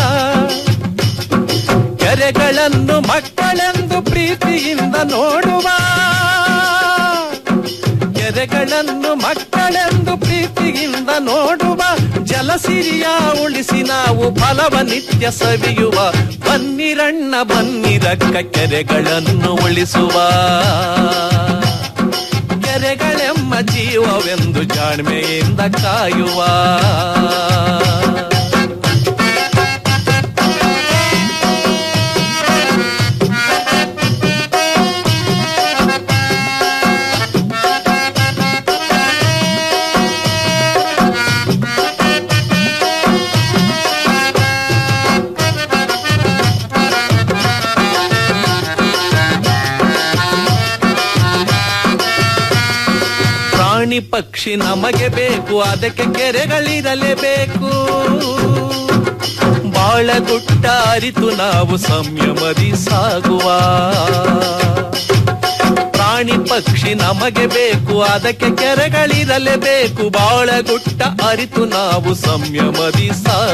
ಕೆರೆಗಳನ್ನು ಮಕ್ಕಳೆಂದು ಪ್ರೀತಿಯಿಂದ ನೋಡುವ ಕೆರೆಗಳನ್ನು ಮಕ್ಕಳೆಂದು ಪ್ರೀತಿಯಿಂದ ನೋಡುವ ಜಲಸಿರಿಯ ಉಳಿಸಿ ನಾವು ಫಲವ ನಿತ್ಯ ಸವಿಯುವ ಬನ್ನಿರಣ್ಣ ಬನ್ನಿರಕ್ಕ ಕೆರೆಗಳನ್ನು ಉಳಿಸುವ ಕೆರೆಗಳೆಮ್ಮ ಜೀವವೆಂದು ಜಾಣ್ಮೆಯಿಂದ ಕಾಯುವ ಪಕ್ಷಿ ನಮಗೆ ಬೇಕು ಅದಕ್ಕೆ ಕೆರೆಗಳಿರಲೇಬೇಕು ಬಾಳಗುಟ್ಟ ಅರಿತು ನಾವು ಸಂಯಮದಿ ಸಾಗುವ ಪ್ರಾಣಿ ಪಕ್ಷಿ ನಮಗೆ ಬೇಕು ಅದಕ್ಕೆ ಕೆರೆಗಳಿರಲೇಬೇಕು ಬಾಳಗುಟ್ಟ ಅರಿತು ನಾವು ಸಂಯಮದಿ ಸಾಗುವ